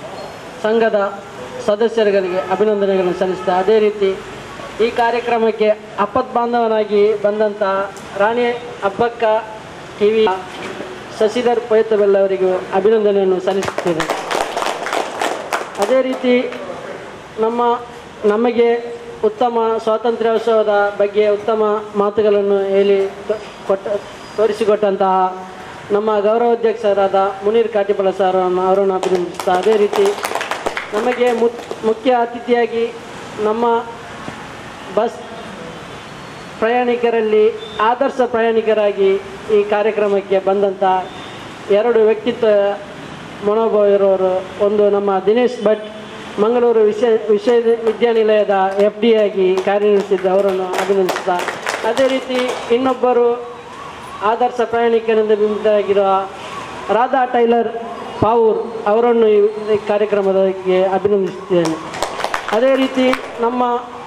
ಸಂಘದ ಸದಸ್ಯರುಗಳಿಗೆ ಅಭಿನಂದನೆಗಳನ್ನು ಸಲ್ಲಿಸ್ತಾ ಅದೇ ರೀತಿ ಈ ಕಾರ್ಯಕ್ರಮಕ್ಕೆ ಅಪ್ಪತ್ ಬಾಂಧವನಾಗಿ ಬಂದಂಥ ರಾಣಿ ಹಬ್ಬಕ್ಕ ಟಿ ವಿ ಶಶಿಧರ್ ಪೈತಬೆಲ್ ಅವರಿಗೂ ಅಭಿನಂದನೆಯನ್ನು ಸಲ್ಲಿಸುತ್ತೇನೆ ಅದೇ ರೀತಿ ನಮ್ಮ ನಮಗೆ ಉತ್ತಮ ಸ್ವಾತಂತ್ರ್ಯೋತ್ಸವದ ಬಗ್ಗೆ ಉತ್ತಮ ಮಾತುಗಳನ್ನು ಹೇಳಿ ತ- ಕೊಟ್ಟ ತೋರಿಸಿಕೊಟ್ಟಂತಹ ನಮ್ಮ ಗೌರವಾಧ್ಯಕ್ಷರಾದ ಮುನೀರ್ ಕಾಟಿಪಳ ಸರ್ ಅವರನ್ನು ಅಭಿನಂದಿಸ್ತಾ ಅದೇ ರೀತಿ ನಮಗೆ ಮುತ್- ಮುಖ್ಯ ಅತಿಥಿಯಾಗಿ ನಮ್ಮ ಬಸ್ ಪ್ರಯಾಣಿಕರಲ್ಲಿ ಆದರ್ಶ ಪ್ರಯಾಣಿಕರಾಗಿ ಈ ಕಾರ್ಯಕ್ರಮಕ್ಕೆ ಬಂದಂಥ ಎರಡು ವ್ಯಕ್ತಿತ್ವ ಮನೋಭಾವ ಇರೋರು ಒಂದು ನಮ್ಮ ದಿನೇಶ್ ಭಟ್ ಮಂಗಳೂರು ವಿಶ್ವ ವಿಶ್ವವಿದ್ಯಾನಿಲಯದ ಎಫ್ ಡಿ ಆಗಿ ಕಾರ್ಯನಿರ್ವಹಿಸಿದ್ದ ಅವರನ್ನು ಅಭಿನಂದಿಸ್ತಾ ಅದೇ ರೀತಿ ಇನ್ನೊಬ್ಬರು ಆದರ್ಶ ಪ್ರಯಾಣಿಕರಿಂದ ಬಿಂಬಿತರಾಗಿರುವ ರಾಧಾ ಟೈಲರ್ ಪಾವೂರ್ ಅವರನ್ನು ಈ ಈ ಕಾರ್ಯಕ್ರಮದಕ್ಕೆ ಅಭಿನಂದಿಸುತ್ತೇನೆ ಅದೇ ರೀತಿ ನಮ್ಮ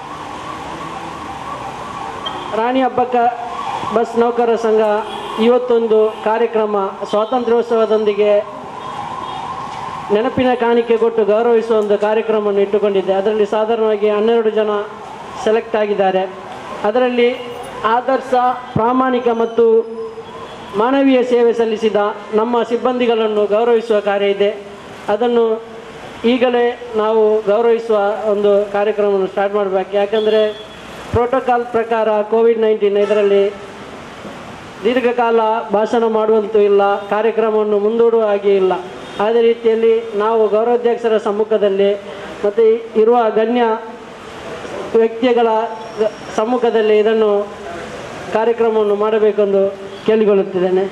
ರಾಣಿ ಹಬ್ಬಕ್ಕ ಬಸ್ ನೌಕರರ ಸಂಘ ಇವತ್ತೊಂದು ಕಾರ್ಯಕ್ರಮ ಸ್ವಾತಂತ್ರ್ಯೋತ್ಸವದೊಂದಿಗೆ ನೆನಪಿನ ಕಾಣಿಕೆ ಕೊಟ್ಟು ಗೌರವಿಸುವ ಒಂದು ಕಾರ್ಯಕ್ರಮವನ್ನು ಇಟ್ಟುಕೊಂಡಿದ್ದೆ ಅದರಲ್ಲಿ ಸಾಧಾರಣವಾಗಿ ಹನ್ನೆರಡು ಜನ ಸೆಲೆಕ್ಟ್ ಆಗಿದ್ದಾರೆ ಅದರಲ್ಲಿ ಆದರ್ಶ ಪ್ರಾಮಾಣಿಕ ಮತ್ತು ಮಾನವೀಯ ಸೇವೆ ಸಲ್ಲಿಸಿದ ನಮ್ಮ ಸಿಬ್ಬಂದಿಗಳನ್ನು ಗೌರವಿಸುವ ಕಾರ್ಯ ಇದೆ ಅದನ್ನು ಈಗಲೇ ನಾವು ಗೌರವಿಸುವ ಒಂದು ಕಾರ್ಯಕ್ರಮವನ್ನು ಸ್ಟಾರ್ಟ್ ಮಾಡಬೇಕು ಯಾಕಂದರೆ ಪ್ರೋಟೋಕಾಲ್ ಪ್ರಕಾರ ಕೋವಿಡ್ ನೈನ್ಟೀನ್ ಇದರಲ್ಲಿ ದೀರ್ಘಕಾಲ ಭಾಷಣ ಮಾಡುವಂತೂ ಇಲ್ಲ ಕಾರ್ಯಕ್ರಮವನ್ನು ಮುಂದೂಡುವ ಹಾಗೆ ಇಲ್ಲ ಅದೇ ರೀತಿಯಲ್ಲಿ ನಾವು ಗೌರವಾಧ್ಯಕ್ಷರ ಸಮ್ಮುಖದಲ್ಲಿ ಮತ್ತು ಇರುವ ಗಣ್ಯ ವ್ಯಕ್ತಿಗಳ ಗ- ಸಮ್ಮುಖದಲ್ಲಿ ಇದನ್ನು ಕಾರ್ಯಕ್ರಮವನ್ನು ಮಾಡಬೇಕೆಂದು ಕೇಳಿಕೊಳ್ಳುತ್ತಿದ್ದೇನೆ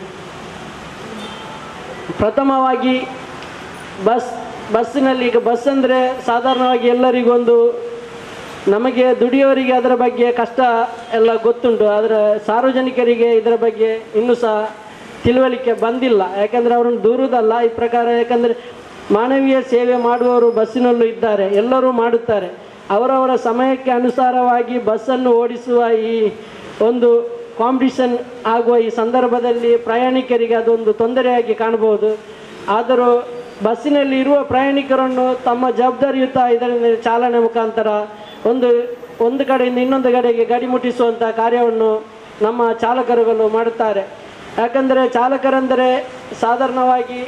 ಪ್ರಥಮವಾಗಿ ಬಸ್ ಬಸ್ಸಿನಲ್ಲಿ ಈಗ ಬಸ್ ಅಂದರೆ ಸಾಧಾರಣವಾಗಿ ಎಲ್ಲರಿಗೊಂದು ನಮಗೆ ದುಡಿಯೋರಿಗೆ ಅದರ ಬಗ್ಗೆ ಕಷ್ಟ ಎಲ್ಲ ಗೊತ್ತುಂಟು ಆದರೆ ಸಾರ್ವಜನಿಕರಿಗೆ ಇದರ ಬಗ್ಗೆ ಇನ್ನೂ ಸಹ ತಿಳುವಳಿಕೆ ಬಂದಿಲ್ಲ ಯಾಕಂದರೆ ಅವ್ರನ್ನ ದೂರುವುದಲ್ಲ ಈ ಪ್ರಕಾರ ಯಾಕಂದರೆ ಮಾನವೀಯ ಸೇವೆ ಮಾಡುವವರು ಬಸ್ಸಿನಲ್ಲೂ ಇದ್ದಾರೆ ಎಲ್ಲರೂ ಮಾಡುತ್ತಾರೆ ಅವರವರ ಸಮಯಕ್ಕೆ ಅನುಸಾರವಾಗಿ ಬಸ್ಸನ್ನು ಓಡಿಸುವ ಈ ಒಂದು ಕಾಂಪಿಟಿಷನ್ ಆಗುವ ಈ ಸಂದರ್ಭದಲ್ಲಿ ಪ್ರಯಾಣಿಕರಿಗೆ ಅದೊಂದು ತೊಂದರೆಯಾಗಿ ಕಾಣಬಹುದು ಆದರೂ ಬಸ್ಸಿನಲ್ಲಿ ಇರುವ ಪ್ರಯಾಣಿಕರನ್ನು ತಮ್ಮ ಜವಾಬ್ದಾರಿಯುತ ಇದರಿಂದ ಚಾಲನೆ ಮುಖಾಂತರ ಒಂದು ಒಂದು ಕಡೆಯಿಂದ ಇನ್ನೊಂದು ಕಡೆಗೆ ಗಡಿ ಮುಟ್ಟಿಸುವಂಥ ಕಾರ್ಯವನ್ನು ನಮ್ಮ ಚಾಲಕರುಗಳು ಮಾಡುತ್ತಾರೆ ಯಾಕಂದರೆ ಚಾಲಕರೆಂದರೆ ಸಾಧಾರಣವಾಗಿ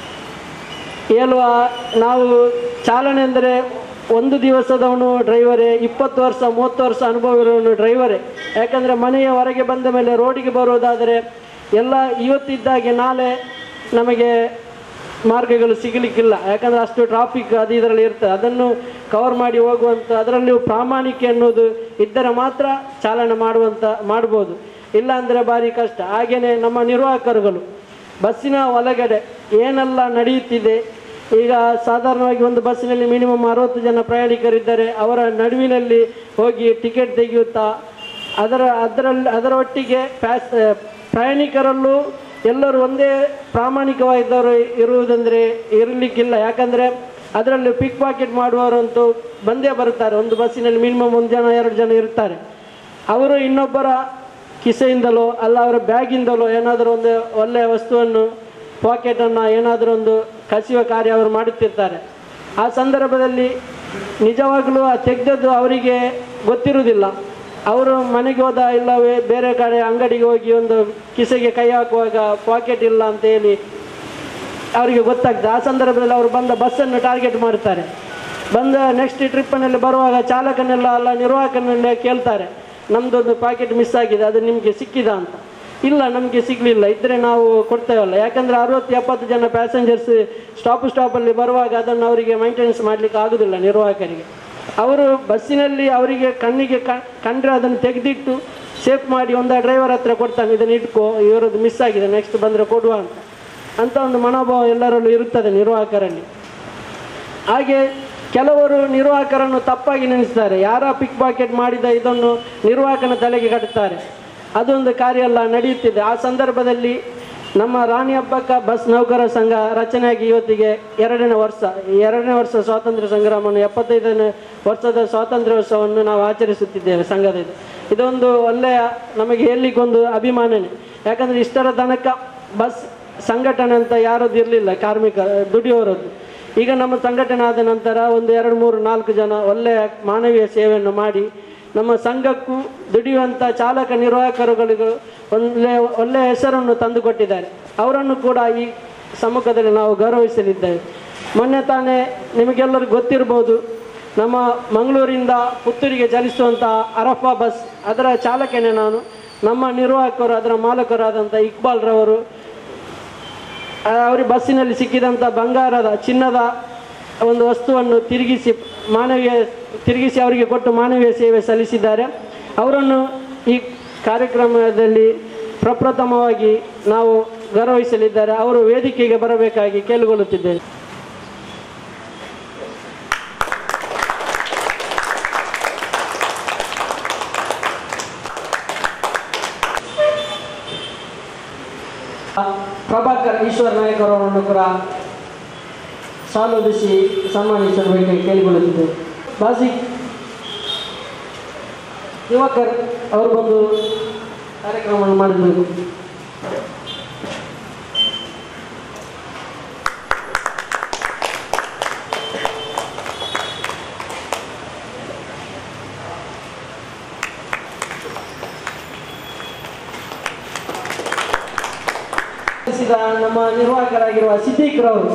ಹೇಳುವ ನಾವು ಚಾಲನೆ ಅಂದರೆ ಒಂದು ದಿವಸದವನು ಡ್ರೈವರೇ ಇಪ್ಪತ್ತು ವರ್ಷ ಮೂವತ್ತು ವರ್ಷ ಅನುಭವ ಇರೋನು ಡ್ರೈವರೇ ಯಾಕಂದರೆ ಮನೆಯ ಹೊರಗೆ ಬಂದ ಮೇಲೆ ರೋಡಿಗೆ ಬರುವುದಾದರೆ ಎಲ್ಲ ಇವತ್ತಿದ್ದಾಗೆ ನಾಳೆ ನಮಗೆ ಮಾರ್ಗಗಳು ಸಿಗಲಿಕ್ಕಿಲ್ಲ ಯಾಕಂದರೆ ಅಷ್ಟು ಟ್ರಾಫಿಕ್ ಅದು ಇದರಲ್ಲಿ ಇರ್ತದೆ ಅದನ್ನು ಕವರ್ ಮಾಡಿ ಹೋಗುವಂಥ ಅದರಲ್ಲಿಯೂ ಪ್ರಾಮಾಣಿಕೆ ಅನ್ನೋದು ಇದ್ದರೆ ಮಾತ್ರ ಚಾಲನೆ ಮಾಡುವಂಥ ಮಾಡ್ಬೋದು ಇಲ್ಲ ಅಂದರೆ ಭಾರಿ ಕಷ್ಟ ಹಾಗೆಯೇ ನಮ್ಮ ನಿರ್ವಾಹಕರುಗಳು ಬಸ್ಸಿನ ಒಳಗಡೆ ಏನೆಲ್ಲ ನಡೆಯುತ್ತಿದೆ ಈಗ ಸಾಧಾರಣವಾಗಿ ಒಂದು ಬಸ್ಸಿನಲ್ಲಿ ಮಿನಿಮಮ್ ಅರವತ್ತು ಜನ ಪ್ರಯಾಣಿಕರಿದ್ದರೆ ಅವರ ನಡುವಿನಲ್ಲಿ ಹೋಗಿ ಟಿಕೆಟ್ ತೆಗೆಯುತ್ತಾ ಅದರ ಅದರಲ್ಲಿ ಅದರ ಒಟ್ಟಿಗೆ ಪ್ಯಾಸ್ ಪ್ರಯಾಣಿಕರಲ್ಲೂ ಎಲ್ಲರೂ ಒಂದೇ ಪ್ರಾಮಾಣಿಕವಾಗಿದ್ದವರು ಇರುವುದಂದರೆ ಇರಲಿಕ್ಕಿಲ್ಲ ಯಾಕಂದರೆ ಅದರಲ್ಲಿ ಪಿಕ್ ಪಾಕೆಟ್ ಮಾಡುವವರಂತೂ ಬಂದೇ ಬರುತ್ತಾರೆ ಒಂದು ಬಸ್ಸಿನಲ್ಲಿ ಮಿನಿಮಮ್ ಒಂದು ಜನ ಎರಡು ಜನ ಇರ್ತಾರೆ ಅವರು ಇನ್ನೊಬ್ಬರ ಕಿಸೆಯಿಂದಲೋ ಅಲ್ಲ ಅವರ ಬ್ಯಾಗಿಂದಲೋ ಏನಾದರೂ ಒಂದು ಒಳ್ಳೆಯ ವಸ್ತುವನ್ನು ಪಾಕೆಟನ್ನು ಏನಾದರೂ ಒಂದು ಕಸಿಯುವ ಕಾರ್ಯ ಅವರು ಮಾಡುತ್ತಿರ್ತಾರೆ ಆ ಸಂದರ್ಭದಲ್ಲಿ ನಿಜವಾಗಲೂ ಆ ತೆಗೆದದ್ದು ಅವರಿಗೆ ಗೊತ್ತಿರುವುದಿಲ್ಲ ಅವರು ಮನೆಗೆ ಹೋದ ಇಲ್ಲವೇ ಬೇರೆ ಕಡೆ ಅಂಗಡಿಗೆ ಹೋಗಿ ಒಂದು ಕಿಸೆಗೆ ಕೈ ಹಾಕುವಾಗ ಪಾಕೆಟ್ ಇಲ್ಲ ಅಂತ ಹೇಳಿ ಅವರಿಗೆ ಗೊತ್ತಾಗ್ತದೆ ಆ ಸಂದರ್ಭದಲ್ಲಿ ಅವರು ಬಂದ ಬಸ್ಸನ್ನು ಟಾರ್ಗೆಟ್ ಮಾಡ್ತಾರೆ ಬಂದ ನೆಕ್ಸ್ಟ್ ಟ್ರಿಪ್ಪಿನಲ್ಲಿ ಬರುವಾಗ ಚಾಲಕನೆಲ್ಲ ಅಲ್ಲ ನಿರ್ವಾಹಕನೆಲ್ಲ ಕೇಳ್ತಾರೆ ನಮ್ಮದೊಂದು ಪಾಕೆಟ್ ಮಿಸ್ ಆಗಿದೆ ಅದು ನಿಮಗೆ ಸಿಕ್ಕಿದ ಅಂತ ಇಲ್ಲ ನಮಗೆ ಸಿಗಲಿಲ್ಲ ಇದ್ದರೆ ನಾವು ಕೊಡ್ತೇವಲ್ಲ ಯಾಕಂದರೆ ಅರವತ್ತು ಎಪ್ಪತ್ತು ಜನ ಪ್ಯಾಸೆಂಜರ್ಸ್ ಸ್ಟಾಪ್ ಸ್ಟಾಪಲ್ಲಿ ಬರುವಾಗ ಅದನ್ನು ಅವರಿಗೆ ಮೈಂಟೆನೆನ್ಸ್ ಮಾಡಲಿಕ್ಕೆ ಆಗೋದಿಲ್ಲ ನಿರ್ವಾಹಕರಿಗೆ ಅವರು ಬಸ್ಸಿನಲ್ಲಿ ಅವರಿಗೆ ಕಣ್ಣಿಗೆ ಕ- ಕಂಡ್ರೆ ಅದನ್ನು ತೆಗೆದಿಟ್ಟು ಸೇಫ್ ಮಾಡಿ ಒಂದು ಡ್ರೈವರ್ ಹತ್ರ ಕೊಡ್ತಾನೆ ಇದನ್ನು ಇಟ್ಕೋ ಇವರದ್ದು ಮಿಸ್ ಆಗಿದೆ ನೆಕ್ಸ್ಟ್ ಬಂದರೆ ಕೊಡುವ ಅಂತ ಅಂತ ಒಂದು ಮನೋಭಾವ ಎಲ್ಲರಲ್ಲೂ ಇರುತ್ತದೆ ನಿರ್ವಾಹಕರಲ್ಲಿ ಹಾಗೆ ಕೆಲವರು ನಿರ್ವಾಹಕರನ್ನು ತಪ್ಪಾಗಿ ನೆನೆಸ್ತಾರೆ ಯಾರ ಪಿಕ್ ಪಾಕೆಟ್ ಮಾಡಿದ ಇದನ್ನು ನಿರ್ವಾಹಕನ ತಲೆಗೆ ಕಟ್ಟುತ್ತಾರೆ ಅದೊಂದು ಕಾರ್ಯ ಎಲ್ಲ ನಡೆಯುತ್ತಿದೆ ಆ ಸಂದರ್ಭದಲ್ಲಿ ನಮ್ಮ ರಾಣಿ ಹಬ್ಬಕ್ಕ ಬಸ್ ನೌಕರ ಸಂಘ ರಚನೆಯಾಗಿ ಇವತ್ತಿಗೆ ಎರಡನೇ ವರ್ಷ ಈ ಎರಡನೇ ವರ್ಷ ಸ್ವಾತಂತ್ರ್ಯ ಸಂಗ್ರಾಮವನ್ನು ಎಪ್ಪತ್ತೈದನೇ ವರ್ಷದ ಸ್ವಾತಂತ್ರ್ಯೋತ್ಸವವನ್ನು ನಾವು ಆಚರಿಸುತ್ತಿದ್ದೇವೆ ಸಂಘದ ಇದು ಇದೊಂದು ಒಳ್ಳೆಯ ನಮಗೆ ಹೇಳಲಿಕ್ಕೊಂದು ಅಭಿಮಾನನೇ ಯಾಕಂದರೆ ಇಷ್ಟರ ತನಕ ಬಸ್ ಸಂಘಟನೆ ಅಂತ ಯಾರದ್ದು ಇರಲಿಲ್ಲ ಕಾರ್ಮಿಕ ದುಡಿಯೋರದ್ದು ಈಗ ನಮ್ಮ ಸಂಘಟನೆ ಆದ ನಂತರ ಒಂದು ಎರಡು ಮೂರು ನಾಲ್ಕು ಜನ ಒಳ್ಳೆಯ ಮಾನವೀಯ ಸೇವೆಯನ್ನು ಮಾಡಿ ನಮ್ಮ ಸಂಘಕ್ಕೂ ದುಡಿಯುವಂಥ ಚಾಲಕ ನಿರ್ವಾಹಕರುಗಳಿಗೂ ಒಳ್ಳೆಯ ಒಳ್ಳೆಯ ಹೆಸರನ್ನು ತಂದುಕೊಟ್ಟಿದ್ದಾರೆ ಅವರನ್ನು ಕೂಡ ಈ ಸಮ್ಮುಖದಲ್ಲಿ ನಾವು ಗೌರವಿಸಲಿದ್ದೇವೆ ಮೊನ್ನೆ ತಾನೇ ನಿಮಗೆಲ್ಲರಿಗೂ ಗೊತ್ತಿರ್ಬೋದು ನಮ್ಮ ಮಂಗಳೂರಿಂದ ಪುತ್ತೂರಿಗೆ ಚಲಿಸುವಂಥ ಅರಫಾ ಬಸ್ ಅದರ ಚಾಲಕನೇ ನಾನು ನಮ್ಮ ನಿರ್ವಾಹಕರು ಅದರ ಮಾಲಕರಾದಂಥ ಇಕ್ಬಾಲ್ ರವರು ಆ, ಅವ್ರಿಗೆ ಬಸ್ಸಿನಲ್ಲಿ ಸಿಕ್ಕಿದಂಥ ಬಂಗಾರದ ಚಿನ್ನದ ಒಂದು ವಸ್ತುವನ್ನು ತಿರುಗಿಸಿ ಮಾನವೀಯ ತಿರುಗಿಸಿ ಅವರಿಗೆ ಕೊಟ್ಟು ಮಾನವೀಯ ಸೇವೆ ಸಲ್ಲಿಸಿದ್ದಾರೆ ಅವರನ್ನು ಈ ಕಾರ್ಯಕ್ರಮದಲ್ಲಿ ಪ್ರಪ್ರಥಮವಾಗಿ ನಾವು ಗೌರವಿಸಲಿದ್ದಾರೆ ಅವರು ವೇದಿಕೆಗೆ ಬರಬೇಕಾಗಿ ಕೇಳಿಕೊಳ್ಳುತ್ತಿದ್ದೇನೆ ಪ್ರಭಾಕರ್ ಈಶ್ವರ ನಾಯಕ್ ಅವರನ್ನು ಕೂಡ ಸಾಲು ಹೊದಿಸಿ ಸನ್ಮಾನಿಸಬೇಕಾಗಿ ಕೇಳಿಕೊಳ್ಳುತ್ತಿದ್ದೇವೆ ಬಾಸಿಕ್ ಯುವಕರ್ ಅವರು ಬಂದು ಕಾರ್ಯಕ್ರಮವನ್ನು ಮಾಡಬೇಕು ಿದ ನಮ್ಮ ನಿರ್ವಾಹಕರಾಗಿರುವ ಸಿದ್ದಿಕ್ ರವರು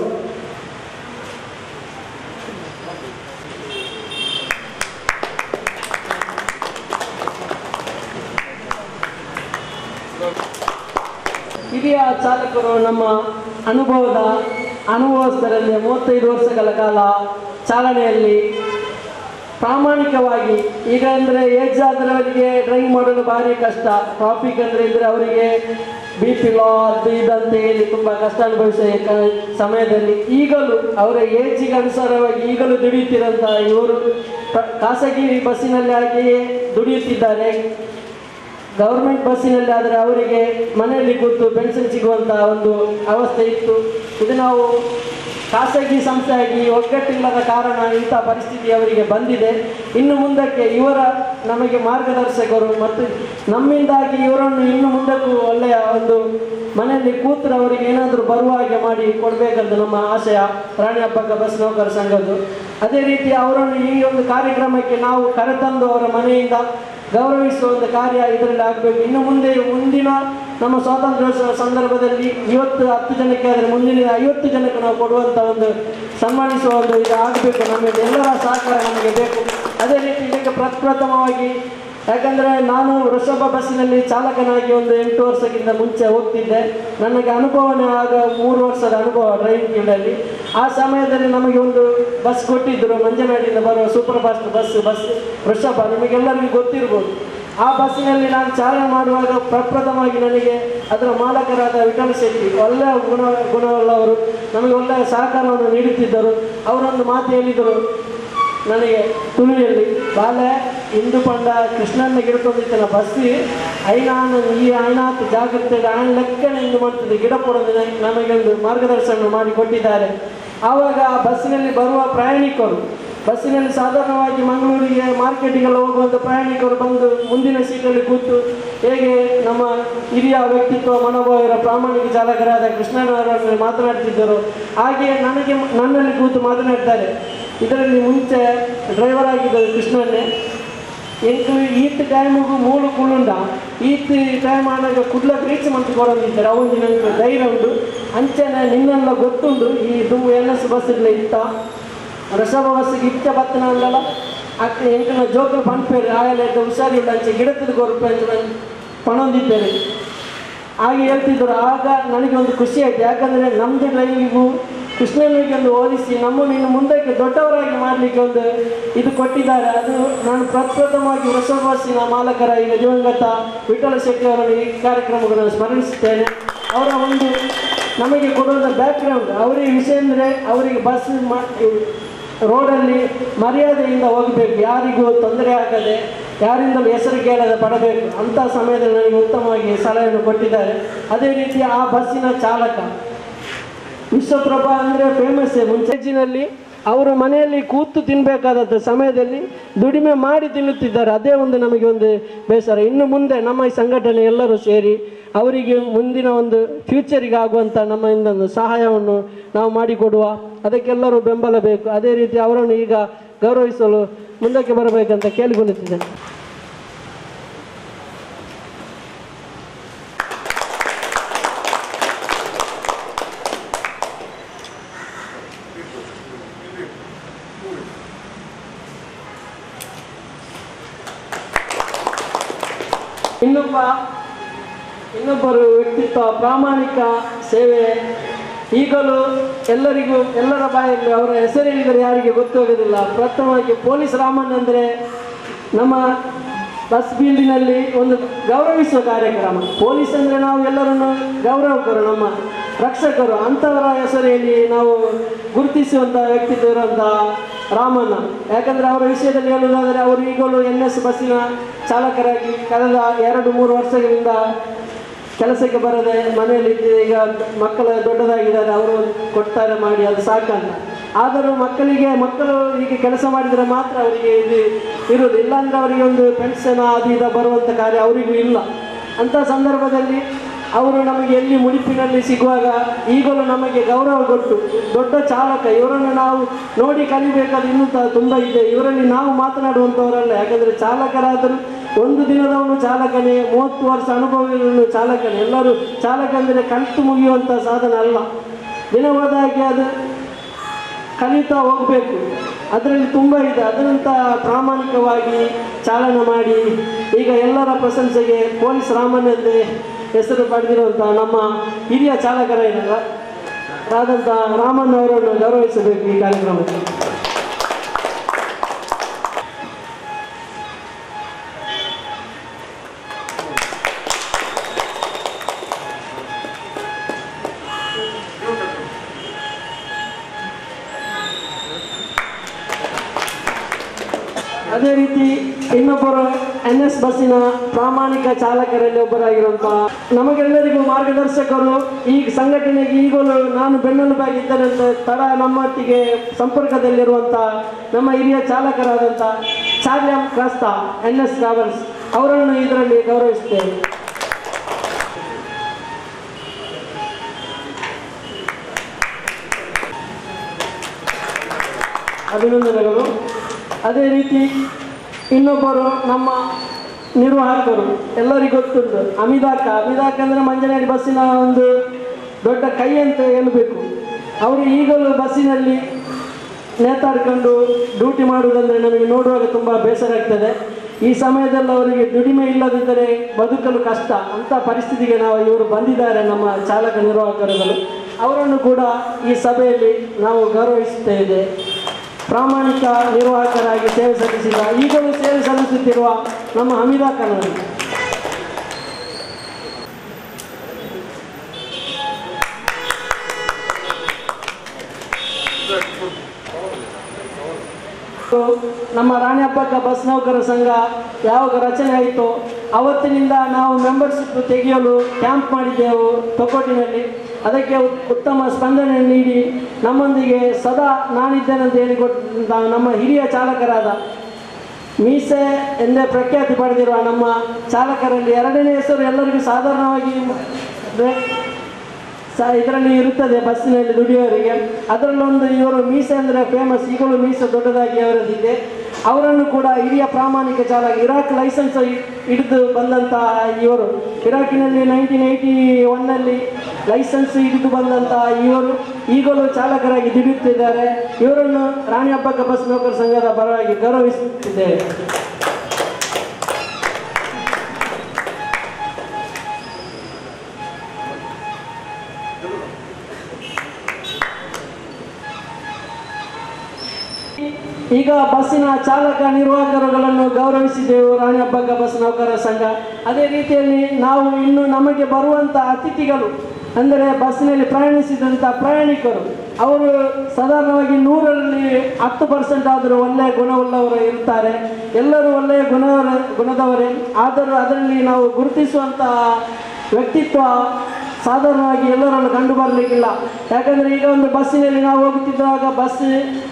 ಹಿರಿಯ ಚಾಲಕರು ನಮ್ಮ ಅನುಭವದ ಅನುಭವಸ್ಥರಲ್ಲಿ ಮೂವತ್ತೈದು ವರ್ಷಗಳ ಕಾಲ ಚಾಲನೆಯಲ್ಲಿ ಪ್ರಾಮಾಣಿಕವಾಗಿ ಈಗ ಅಂದರೆ ಏಜ್ ಆದವರಿಗೆ ಡ್ರೈವ್ ಮಾಡಲು ಭಾರಿ ಕಷ್ಟ ಟ್ರಾಫಿಕ್ ಅಂದರೆ ಇದ್ರೆ ಅವರಿಗೆ ಬಿ ಪಿ ಲಾ ಅದು ಇದಂತ ಹೇಳಿ ತುಂಬ ಕಷ್ಟ ಅನುಭವಿಸ ಸಮಯದಲ್ಲಿ ಈಗಲೂ ಅವರ ಏಜಿಗೆ ಅನುಸಾರವಾಗಿ ಈಗಲೂ ದುಡಿಯುತ್ತಿರಂತ ಇವರು ಪ್ರ- ಖಾಸಗಿ ಬಸ್ಸಿನಲ್ಲಿ ಹಾಗೆಯೇ ದುಡಿಯುತ್ತಿದ್ದಾರೆ ಗೌರ್ಮೆಂಟ್ ಬಸ್ಸಿನಲ್ಲಿ ಆದರೆ ಅವರಿಗೆ ಮನೆಯಲ್ಲಿ ಕೂತು ಪೆನ್ಷನ್ ಸಿಗುವಂಥ ಒಂದು ಅವಸ್ಥೆ ಇತ್ತು ಇದು ನಾವು ಖಾಸಗಿ ಸಂಸ್ಥೆಯಾಗಿ ಒಗ್ಗಟ್ಟಿಲ್ಲದ ಕಾರಣ ಇಂಥ ಪರಿಸ್ಥಿತಿ ಅವರಿಗೆ ಬಂದಿದೆ ಇನ್ನು ಮುಂದಕ್ಕೆ ಇವರ ನಮಗೆ ಮಾರ್ಗದರ್ಶಕರು ಮತ್ತು ನಮ್ಮಿಂದಾಗಿ ಇವರನ್ನು ಇನ್ನು ಮುಂದಕ್ಕೂ ಒಳ್ಳೆಯ ಒಂದು ಮನೆಯಲ್ಲಿ ಕೂತರೆ ಅವರಿಗೆ ಏನಾದರೂ ಬರುವ ಹಾಗೆ ಮಾಡಿ ಕೊಡಬೇಕಂತ ನಮ್ಮ ಆಶಯ ರಾಣಿ ಹಬ್ಬಕ್ಕ ಬಸ್ ನೌಕರ ಸಂಘದ್ದು ಅದೇ ರೀತಿ ಅವರನ್ನು ಈ ಒಂದು ಕಾರ್ಯಕ್ರಮಕ್ಕೆ ನಾವು ಕರೆತಂದು ಅವರ ಮನೆಯಿಂದ ಗೌರವಿಸುವ ಒಂದು ಕಾರ್ಯ ಇದರಲ್ಲಿ ಆಗಬೇಕು ಇನ್ನು ಮುಂದೆ ಮುಂದಿನ ನಮ್ಮ ಸ್ವಾತಂತ್ರ್ಯೋತ್ಸವ ಸಂದರ್ಭದಲ್ಲಿ ಇವತ್ತು ಹತ್ತು ಜನಕ್ಕೆ ಆದರೆ ಮುಂದಿನ ಐವತ್ತು ಜನಕ್ಕೆ ನಾವು ಕೊಡುವಂಥ ಒಂದು ಸನ್ಮಾನಿಸುವ ಒಂದು ಇದು ಆಗಬೇಕು ನಮಗೆ ಎಲ್ಲರ ಸಹಕಾರ ನಮಗೆ ಬೇಕು ಅದೇ ರೀತಿ ಇದಕ್ಕೆ ಪ್ರಪ್ರಥಮವಾಗಿ ಯಾಕಂದರೆ ನಾನು ವೃಷಭ ಬಸ್ಸಿನಲ್ಲಿ ಚಾಲಕನಾಗಿ ಒಂದು ಎಂಟು ವರ್ಷಕ್ಕಿಂತ ಮುಂಚೆ ಹೋಗ್ತಿದ್ದೆ ನನಗೆ ಅನುಭವನೇ ಆಗ ಮೂರು ವರ್ಷದ ಅನುಭವ ಡ್ರೈವಿಂಗ್ ಫೀಲ್ಡಲ್ಲಿ ಆ ಸಮಯದಲ್ಲಿ ನಮಗೆ ಒಂದು ಬಸ್ ಕೊಟ್ಟಿದ್ದರು ಮಂಜನಾಡಿಂದ ಬರುವ ಸೂಪರ್ ಫಾಸ್ಟ್ ಬಸ್ ಬಸ್ ವೃಷಭ ನಿಮಗೆಲ್ಲರಿಗೂ ಗೊತ್ತಿರ್ಬೋದು ಆ ಬಸ್ಸಿನಲ್ಲಿ ನಾನು ಚಾಲನೆ ಮಾಡುವಾಗ ಪ್ರಪ್ರಥಮವಾಗಿ ನನಗೆ ಅದರ ಮಾಲಕರಾದ ವಿಠಲ್ ಶೆಟ್ಟಿ ಒಳ್ಳೆಯ ಗುಣ ಗುಣವುಳ್ಳವರು ನಮಗೆ ಒಳ್ಳೆಯ ಸಹಕಾರವನ್ನು ನೀಡುತ್ತಿದ್ದರು ಅವರೊಂದು ಮಾತು ಹೇಳಿದರು ನನಗೆ ತುಳುವಿಯಲ್ಲಿ ಬಾಲೆ ಇಂದು ಪಂಡ ಕೃಷ್ಣನ ಗಿಡತೊಂದಿತ್ತಿನ ಬಸ್ಸಿ ಐನಾನ ಈ ಐನಾತ್ ಜಾಗ್ರತೆ ಆಯ್ನ ಲೆಕ್ಕನೆ ಇಂದು ಮಾಡ್ತದೆ ಗಿಡ ಪುರದ ನಮಗೆ ಒಂದು ಮಾರ್ಗದರ್ಶನ ಮಾಡಿ ಕೊಟ್ಟಿದ್ದಾರೆ ಆವಾಗ ಆ ಬಸ್ಸಿನಲ್ಲಿ ಬರುವ ಪ್ರಯಾಣಿಕರು ಬಸ್ಸಿನಲ್ಲಿ ಸಾಧಾರಣವಾಗಿ ಮಂಗಳೂರಿಗೆ ಮಾರ್ಕೆಟಿಗೆಲ್ಲ ಹೋಗುವಂಥ ಪ್ರಯಾಣಿಕರು ಬಂದು ಮುಂದಿನ ಸೀಟಲ್ಲಿ ಕೂತು ಹೇಗೆ ನಮ್ಮ ಹಿರಿಯ ವ್ಯಕ್ತಿತ್ವ ಮನೋಭಾವರ ಪ್ರಾಮಾಣಿಕ ಚಾಲಕರಾದ ಕೃಷ್ಣನವರನ್ನು ಮಾತನಾಡ್ತಿದ್ದರು ಹಾಗೆ ನನಗೆ ನನ್ನಲ್ಲಿ ಕೂತು ಮಾತನಾಡ್ತಾರೆ ಇದರಲ್ಲಿ ಮುಂಚೆ ಡ್ರೈವರ್ ಆಗಿದ್ದರು ಕೃಷ್ಣನ್ನೇ ಎಂಕು ಈತ್ ಟೈಮಿಗೂ ಮೂಲು ಕುಳ್ಳುಂಡ ಈತ್ ಟೈಮ್ ಆನಾಗ ಕುಡ್ಲ ರೀಚ್ ಮಂತ್ ಕೊಡೋದಿದ್ದಾರೆ ಅವೊಂದು ನನಗೆ ಧೈರ್ಯ ಉಂಟು ಅಂಚೆನೆ ನಿನ್ನೆಲ್ಲ ಗೊತ್ತುಂಡು ಈ ದುಂಬು ಎನ್ ಎಸ್ ಬಸ್ ಇಲ್ಲ ಇತ್ತ ವೃಷಭ ಬಸ್ಸಿಗೆ ಇತ್ತ ಬತ್ತನ ಅಂದಲ್ಲ ಅಕ್ಕ ಎಂಕನ ಜೋಕಲ್ ಪಂಪೇರು ಆಗಲೇ ಹುಷಾರಿಲ್ಲ ಅಂಚೆ ಗಿಡತದ ಕೊರಪೆ ಅಂತ ನಾನು ಪಣೊಂದಿದ್ದೇನೆ ಹಾಗೆ ಹೇಳ್ತಿದ್ರು ಆಗ ನನಗೆ ಒಂದು ಖುಷಿ ಆಯ್ತು ಯಾಕಂದರೆ ನಮ್ಮದು ಡ್ರೈವಿಂಗು ಕೃಷ್ಣನಿಗೆ ಒಂದು ಹೋಲಿಸಿ ನಮ್ಮನ್ನು ಇನ್ನು ಮುಂದಕ್ಕೆ ದೊಡ್ಡವರಾಗಿ ಮಾಡಲಿಕ್ಕೆ ಒಂದು ಇದು ಕೊಟ್ಟಿದ್ದಾರೆ ಅದು ನಾನು ಪ್ರಪ್ರಥಮವಾಗಿ ವೃಷಭ ಬಸ್ಸಿನ ಮಾಲಕರ ಈಗ ದಿವಂಗತ ವಿಠಲ ಶೆಟ್ಟಿ ಅವರನ್ನು ಈ ಕಾರ್ಯಕ್ರಮಗಳನ್ನು ಸ್ಮರಿಸುತ್ತೇನೆ ಅವರ ಒಂದು ನಮಗೆ ಕೊಡುವಂಥ ಬ್ಯಾಕ್ಗ್ರೌಂಡ್ ಅವರಿಗೆ ವಿಷಯ ಅಂದರೆ ಅವರಿಗೆ ಬಸ್ ಮಾ ರೋಡಲ್ಲಿ ಮರ್ಯಾದೆಯಿಂದ ಹೋಗಬೇಕು ಯಾರಿಗೂ ತೊಂದರೆ ಆಗದೆ ಯಾರಿಂದಲೂ ಹೆಸರು ಕೇಳದೆ ಪಡಬೇಕು ಅಂಥ ಸಮಯದಲ್ಲಿ ನನಗೆ ಉತ್ತಮವಾಗಿ ಸಲಹೆಯನ್ನು ಕೊಟ್ಟಿದ್ದಾರೆ ಅದೇ ರೀತಿ ಆ ಬಸ್ಸಿನ ಚಾಲಕ ವಿಶ್ವಪ್ರಭಾ ಅಂದರೆ ಫೇಮಸ್ ಮುಂಚೆಜಿನಲ್ಲಿ ಅವರು ಮನೆಯಲ್ಲಿ ಕೂತು ತಿನ್ನಬೇಕಾದಂಥ ಸಮಯದಲ್ಲಿ ದುಡಿಮೆ ಮಾಡಿ ತಿನ್ನುತ್ತಿದ್ದಾರೆ ಅದೇ ಒಂದು ನಮಗೆ ಒಂದು ಬೇಸರ ಇನ್ನು ಮುಂದೆ ನಮ್ಮ ಈ ಸಂಘಟನೆ ಎಲ್ಲರೂ ಸೇರಿ ಅವರಿಗೆ ಮುಂದಿನ ಒಂದು ಫ್ಯೂಚರಿಗೆ ಆಗುವಂಥ ನಮ್ಮಿಂದ ಒಂದು ಸಹಾಯವನ್ನು ನಾವು ಮಾಡಿಕೊಡುವ ಅದಕ್ಕೆಲ್ಲರೂ ಬೆಂಬಲ ಬೇಕು ಅದೇ ರೀತಿ ಅವರನ್ನು ಈಗ ಗೌರವಿಸಲು ಮುಂದಕ್ಕೆ ಬರಬೇಕಂತ ಕೇಳಿಕೊಳ್ಳುತ್ತಿದ್ದೇನೆ ಇನ್ನೊಬ್ಬ ಇನ್ನೊಬ್ಬರು ವ್ಯಕ್ತಿತ್ವ ಪ್ರಾಮಾಣಿಕ ಸೇವೆ ಈಗಲೂ ಎಲ್ಲರಿಗೂ ಎಲ್ಲರ ಬಾಯಲ್ಲಿ ಅವರ ಹೆಸರೇಳಿದರೆ ಯಾರಿಗೆ ಗೊತ್ತಾಗೋದಿಲ್ಲ ಪ್ರಥಮವಾಗಿ ಪೊಲೀಸ್ ರಾಮನ್ ಅಂದರೆ ನಮ್ಮ ಬಸ್ ಬೀಲ್ಡಿನಲ್ಲಿ ಒಂದು ಗೌರವಿಸುವ ಕಾರ್ಯಕ್ರಮ ಪೊಲೀಸ್ ಅಂದರೆ ನಾವು ಎಲ್ಲರನ್ನು ಗೌರವಕರು ನಮ್ಮ ರಕ್ಷಕರು ಅಂಥವರ ಹೆಸರಲ್ಲಿ ನಾವು ಗುರುತಿಸುವಂಥ ವ್ಯಕ್ತಿತ್ವ ಇರುವಂಥ ರಾಮಣ್ಣ ಯಾಕಂದರೆ ಅವರ ವಿಷಯದಲ್ಲಿ ಹೇಳುವುದಾದರೆ ಅವರು ಈಗಲೂ ಎನ್ ಎಸ್ ಬಸ್ಸಿನ ಚಾಲಕರಾಗಿ ಕಳೆದ ಎರಡು ಮೂರು ವರ್ಷಗಳಿಂದ ಕೆಲಸಕ್ಕೆ ಬರದೆ ಮನೆಯಲ್ಲಿ ಈಗ ಮಕ್ಕಳು ದೊಡ್ಡದಾಗಿದ್ದಾರೆ ಅವರು ಕೊಡ್ತಾರೆ ಮಾಡಿ ಅದು ಸಾಕಂತ ಆದರೂ ಮಕ್ಕಳಿಗೆ ಮಕ್ಕಳು ಹೀಗೆ ಕೆಲಸ ಮಾಡಿದರೆ ಮಾತ್ರ ಅವರಿಗೆ ಇದು ಇರುವುದು ಇಲ್ಲಾಂದ್ರೆ ಅವರಿಗೆ ಒಂದು ಪೆನ್ಷನ್ ಅದು ಇದು ಬರುವಂಥ ಕಾರ್ಯ ಅವರಿಗೂ ಇಲ್ಲ ಅಂಥ ಸಂದರ್ಭದಲ್ಲಿ ಅವರು ನಮಗೆ ಎಲ್ಲಿ ಮುಡಿಪಿನಲ್ಲಿ ಸಿಗುವಾಗ ಈಗಲೂ ನಮಗೆ ಗೌರವ ಕೊಟ್ಟು ದೊಡ್ಡ ಚಾಲಕ ಇವರನ್ನು ನಾವು ನೋಡಿ ಕಲಿಬೇಕಾದ ಇನ್ನೂ ತ- ತುಂಬ ಇದೆ ಇವರಲ್ಲಿ ನಾವು ಮಾತನಾಡುವಂಥವರಲ್ಲ ಯಾಕಂದರೆ ಚಾಲಕರಾದರೂ ಒಂದು ದಿನದವನು ಚಾಲಕನೇ ಮೂವತ್ತು ವರ್ಷ ಅನುಭವವನ್ನು ಚಾಲಕನೇ ಎಲ್ಲರೂ ಚಾಲಕ ಅಂದರೆ ಕಲಿತು ಮುಗಿಯುವಂಥ ಸಾಧನ ಅಲ್ಲ ದಿನ ಹೋದಾಗೆ ಅದು ಕಲಿತಾ ಹೋಗಬೇಕು ಅದರಲ್ಲಿ ತುಂಬ ಇದೆ ಅದರಂತ ಪ್ರಾಮಾಣಿಕವಾಗಿ ಚಾಲನೆ ಮಾಡಿ ಈಗ ಎಲ್ಲರ ಪ್ರಶಂಸೆಗೆ ಪೊಲೀಸ್ ರಾಮನ್ಯತೆ ಹೆಸರು ಪಡೆದಿರುವಂಥ ನಮ್ಮ ಹಿರಿಯ ಚಾಲಕರ ಆದಂಥ ರಾಮನ್ ಅವರನ್ನು ಗೌರವಿಸಬೇಕು ಈ ಕಾರ್ಯಕ್ರಮಕ್ಕೆ ಅದೇ ರೀತಿ ಇನ್ನೊಬ್ಬರು ಎನ್ ಎಸ್ ಬಸ್ಸಿನ ಪ್ರಾಮಾಣಿಕ ಚಾಲಕರಲ್ಲಿ ಒಬ್ಬರಾಗಿರುವಂಥ ನಮಗೆಲ್ಲರಿಗೂ ಮಾರ್ಗದರ್ಶಕರು ಈ ಸಂಘಟನೆಗೆ ಈಗಲೂ ನಾನು ಬೆನ್ನೆಲುಬಾಗಿದ್ದೇನೆಂತ ತಡ ನಮ್ಮೊಟ್ಟಿಗೆ ಸಂಪರ್ಕದಲ್ಲಿರುವಂಥ ನಮ್ಮ ಹಿರಿಯ ಚಾಲಕರಾದಂಥ ಚಾರ್ಯಂ ಕ್ರಾಸ್ತಾ ಎನ್ ಎಸ್ ಟ್ರಾವೆಲ್ಸ್ ಅವರನ್ನು ಇದರಲ್ಲಿ ಗೌರವಿಸುತ್ತೇವೆ ಅಭಿನಂದನೆಗಳು ಅದೇ ರೀತಿ ಇನ್ನೊಬ್ಬರು ನಮ್ಮ ನಿರ್ವಾಹಕರು ಎಲ್ಲರಿಗೂ ಗೊತ್ತುಂಟು ಅಮಿದಾಕ ಅಮಿದಾಕ ಅಂದರೆ ಮಂಜನಹಳ್ಳಿ ಬಸ್ಸಿನ ಒಂದು ದೊಡ್ಡ ಕೈ ಅಂತ ಹೇಳಬೇಕು ಅವರು ಈಗಲೂ ಬಸ್ಸಿನಲ್ಲಿ ನೇತಾಡ್ಕೊಂಡು ಡ್ಯೂಟಿ ಮಾಡುವುದಂದರೆ ನಮಗೆ ನೋಡುವಾಗ ತುಂಬ ಬೇಸರ ಆಗ್ತದೆ ಈ ಸಮಯದಲ್ಲಿ ಅವರಿಗೆ ದುಡಿಮೆ ಇಲ್ಲದಿದ್ದರೆ ಬದುಕಲು ಕಷ್ಟ ಅಂಥ ಪರಿಸ್ಥಿತಿಗೆ ನಾವು ಇವರು ಬಂದಿದ್ದಾರೆ ನಮ್ಮ ಚಾಲಕ ನಿರ್ವಾಹಕರುಗಳು ಅವರನ್ನು ಕೂಡ ಈ ಸಭೆಯಲ್ಲಿ ನಾವು ಗೌರವಿಸುತ್ತೇವೆ ಪ್ರಾಮಾಣಿಕ ನಿರ್ವಾಹಕರಾಗಿ ಸೇವೆ ಸಲ್ಲಿಸಿದ ಈಗಲೂ ಸೇವೆ ಸಲ್ಲಿಸುತ್ತಿರುವ ನಮ್ಮ ಹಮೀದಾ ಕನ್ನಡ ನಮ್ಮ ರಾಣಿ ಹಬ್ಬಕ್ಕ ಬಸ್ ನೌಕರ ಸಂಘ ಯಾವಾಗ ರಚನೆ ಆಯಿತು ಅವತ್ತಿನಿಂದ ನಾವು ಮೆಂಬರ್ಶಿಪ್ ತೆಗೆಯಲು ಕ್ಯಾಂಪ್ ಮಾಡಿದ್ದೆವು ತೊಕೋಟಿನಲ್ಲಿ ಅದಕ್ಕೆ ಉತ್- ಉತ್ತಮ ಸ್ಪಂದನೆ ನೀಡಿ ನಮ್ಮೊಂದಿಗೆ ಸದಾ ನಾನಿದ್ದೇನೆಂತ ಹೇಳಿಕೊಟ್ಟ ನಮ್ಮ ಹಿರಿಯ ಚಾಲಕರಾದ ಮೀಸೆ ಎಂದೇ ಪ್ರಖ್ಯಾತಿ ಪಡೆದಿರುವ ನಮ್ಮ ಚಾಲಕರಲ್ಲಿ ಎರಡನೇ ಹೆಸರು ಎಲ್ಲರಿಗೂ ಸಾಧಾರಣವಾಗಿ ರೆ- ಸ ಇದರಲ್ಲಿ ಇರುತ್ತದೆ ಬಸ್ಸಿನಲ್ಲಿ ದುಡಿಯೋರಿಗೆ ಅದರಲ್ಲೊಂದು ಇವರು ಮೀಸೆ ಅಂದರೆ ಫೇಮಸ್ ಈಗಲೂ ಮೀಸೆ ದೊಡ್ಡದಾಗಿ ಅವರದ್ದಿದೆ ಅವರನ್ನು ಕೂಡ ಹಿರಿಯ ಪ್ರಾಮಾಣಿಕ ಚಾಲಕ ಇರಾಕ್ ಲೈಸೆನ್ಸ್ ಹಿಡಿದು ಬಂದಂಥ ಇವರು ಇರಾಕಿನಲ್ಲಿ ನೈನ್ಟೀನ್ ಏಯ್ಟಿ ಒನ್ನಲ್ಲಿ ಲೈಸೆನ್ಸ್ ಹಿಡಿದು ಬಂದಂಥ ಇವರು ಈಗಲೂ ಚಾಲಕರಾಗಿ ದುಡಿಯುತ್ತಿದ್ದಾರೆ ಇವರನ್ನು ರಾಣಿ ಹಬ್ಬಕ್ಕ ಬಸ್ ನೌಕರ ಸಂಘದ ಪರವಾಗಿ ಗೌರವಿಸುತ್ತಿದ್ದೇವೆ ಈಗ ಬಸ್ಸಿನ ಚಾಲಕ ನಿರ್ವಾಹಕರುಗಳನ್ನು ಗೌರವಿಸಿದೆವು ರಾಣಿ ಹಬ್ಬಕ್ಕ ಬಸ್ ನೌಕರರ ಸಂಘ ಅದೇ ರೀತಿಯಲ್ಲಿ ನಾವು ಇನ್ನು ನಮಗೆ ಬರುವಂಥ ಅತಿಥಿಗಳು ಅಂದರೆ ಬಸ್ಸಿನಲ್ಲಿ ಪ್ರಯಾಣಿಸಿದಂಥ ಪ್ರಯಾಣಿಕರು ಅವರು ಸಾಧಾರಣವಾಗಿ ನೂರರಲ್ಲಿ ಹತ್ತು ಪರ್ಸೆಂಟ್ ಆದರೂ ಒಳ್ಳೆಯ ಗುಣವುಳ್ಳವರು ಇರ್ತಾರೆ ಎಲ್ಲರೂ ಒಳ್ಳೆಯ ಗುಣವರ ಗುಣದವರೇ ಆದರೂ ಅದರಲ್ಲಿ ನಾವು ಗುರುತಿಸುವಂಥ ವ್ಯಕ್ತಿತ್ವ ಸಾಧಾರಣವಾಗಿ ಎಲ್ಲರನ್ನು ಕಂಡು ಬರಲಿಕ್ಕಿಲ್ಲ ಯಾಕಂದರೆ ಈಗ ಒಂದು ಬಸ್ಸಿನಲ್ಲಿ ನಾವು ಹೋಗುತ್ತಿದ್ದಾಗ ಬಸ್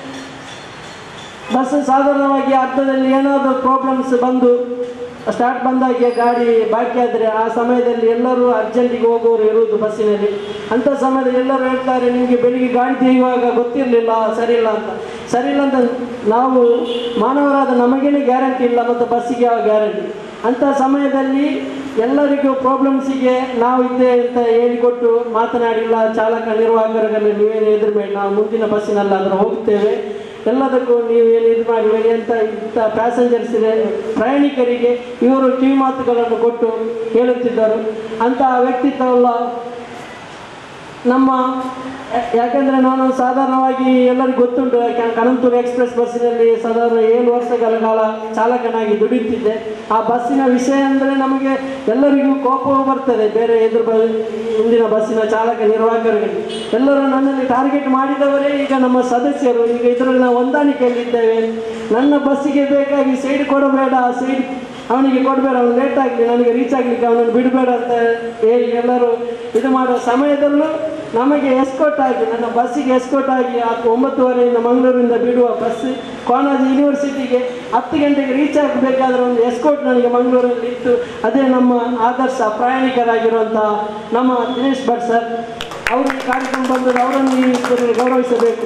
ಬಸ್ ಸಾಧಾರಣವಾಗಿ ಅರ್ಧದಲ್ಲಿ ಏನಾದರೂ ಪ್ರಾಬ್ಲಮ್ಸ್ ಬಂದು ಸ್ಟಾರ್ಟ್ ಬಂದಾಗೆ ಗಾಡಿ ಬಾಕಿ ಆದರೆ ಆ ಸಮಯದಲ್ಲಿ ಎಲ್ಲರೂ ಅರ್ಜೆಂಟಿಗೆ ಹೋಗುವವರು ಇರುವುದು ಬಸ್ಸಿನಲ್ಲಿ ಅಂಥ ಸಮಯದಲ್ಲಿ ಎಲ್ಲರೂ ಹೇಳ್ತಾರೆ ನಿಮಗೆ ಬೆಳಿಗ್ಗೆ ಗಾಡಿ ತೆಗೆಯುವಾಗ ಗೊತ್ತಿರಲಿಲ್ಲ ಸರಿ ಇಲ್ಲ ಅಂತ ಸರಿ ಇಲ್ಲ ಅಂತ ನಾವು ಮಾನವರಾದ ನಮಗೇನೆ ಗ್ಯಾರಂಟಿ ಇಲ್ಲ ಮತ್ತು ಬಸ್ಸಿಗೆ ಯಾವ ಗ್ಯಾರಂಟಿ ಅಂಥ ಸಮಯದಲ್ಲಿ ಎಲ್ಲರಿಗೂ ಪ್ರಾಬ್ಲಮ್ಸಿಗೆ ನಾವು ಇದ್ದೇ ಅಂತ ಹೇಳಿಕೊಟ್ಟು ಮಾತನಾಡಿಲ್ಲ ಚಾಲಕ ನಿರ್ವಾಹಕರಲ್ಲಿ ನೀವೇನು ಎದುರು ಬೇಡ ನಾವು ಮುಂದಿನ ಬಸ್ಸಿನಲ್ಲಾದರೂ ಹೋಗ್ತೇವೆ ಎಲ್ಲದಕ್ಕೂ ನೀವು ಏನು ಇದು ಮಾಡಬೇಡಿ ಅಂತ ಇಂಥ ಪ್ಯಾಸೆಂಜರ್ಸ್ ಪ್ರಯಾಣಿಕರಿಗೆ ಇವರು ಕಿವಿ ಮಾತುಗಳನ್ನು ಕೊಟ್ಟು ಹೇಳುತ್ತಿದ್ದರು ಅಂತಹ ವ್ಯಕ್ತಿತ್ವವುಳ್ಳ ನಮ್ಮ ಯಾ- ಯಾಕಂದ್ರೆ ನಾನು ಸಾಧಾರಣವಾಗಿ ಎಲ್ಲರಿಗೂ ಗೊತ್ತುಂಟು ಯಾಕೆ- ಕಣಂತೂರು ಎಕ್ಸ್ಪ್ರೆಸ್ ಬಸ್ಸಿನಲ್ಲಿ ಸಾಧಾರಣ ಏಳು ವರ್ಷಗಳ ಕಾಲ ಚಾಲಕನಾಗಿ ದುಡಿಯುತ್ತಿದ್ದೆ ಆ ಬಸ್ಸಿನ ವಿಷಯ ಅಂದರೆ ನಮಗೆ ಎಲ್ಲರಿಗೂ ಕೋಪವೂ ಬರ್ತದೆ ಬೇರೆ ಎದುರು ಬ ಮುಂದಿನ ಬಸ್ಸಿನ ಚಾಲಕ ನಿರ್ವಾಹಕರಿಗೆ ಎಲ್ಲರೂ ನನ್ನಲ್ಲಿ ಟಾರ್ಗೆಟ್ ಮಾಡಿದವರೇ ಈಗ ನಮ್ಮ ಸದಸ್ಯರು ಈಗ ಇದರಲ್ಲಿ ನಾವು ಹೊಂದಾಣಿಕೆಯಲ್ಲಿದ್ದೇವೆ ನನ್ನ ಬಸ್ಸಿಗೆ ಬೇಕಾಗಿ ಸೈಡ್ ಕೊಡಬೇಡ ಸೈಡ್ ಅವನಿಗೆ ಕೊಡಬೇಡ ಅವನು ಲೇಟ್ ಆಗಲಿ ನನಗೆ ರೀಚ್ ಆಗಲಿಕ್ಕೆ ಅವನನ್ನು ಬಿಡಬೇಡ ಅಂತ ಹೇಳಿ ಎಲ್ಲರೂ ಇದು ಮಾಡುವ ಸಮಯದಲ್ಲೂ ನಮಗೆ ಎಸ್ಕೋಟ್ ಆಗಿ ನನ್ನ ಬಸ್ಸಿಗೆ ಎಸ್ಕೋಟ್ ಆಗಿ ಆ ಒಂಬತ್ತುವರೆಯಿಂದ ಮಂಗಳೂರಿಂದ ಬಿಡುವ ಬಸ್ ಕೋಣಾಜಿ ಯೂನಿವರ್ಸಿಟಿಗೆ ಹತ್ತು ಗಂಟೆಗೆ ರೀಚ್ ಆಗಬೇಕಾದ್ರೆ ಒಂದು ಎಸ್ಕೋಟ್ ನನಗೆ ಮಂಗಳೂರಲ್ಲಿ ಇತ್ತು ಅದೇ ನಮ್ಮ ಆದರ್ಶ ಪ್ರಯಾಣಿಕರಾಗಿರುವಂಥ ನಮ್ಮ ದಿನೇಶ್ ಭಟ್ ಸರ್ ಅವರು ಈ ಕಾರ್ಯಕ್ರಮ ಬಂದದ್ದು ಅವರನ್ನು ಈ ಇದರಲ್ಲಿ ಗೌರವಿಸಬೇಕು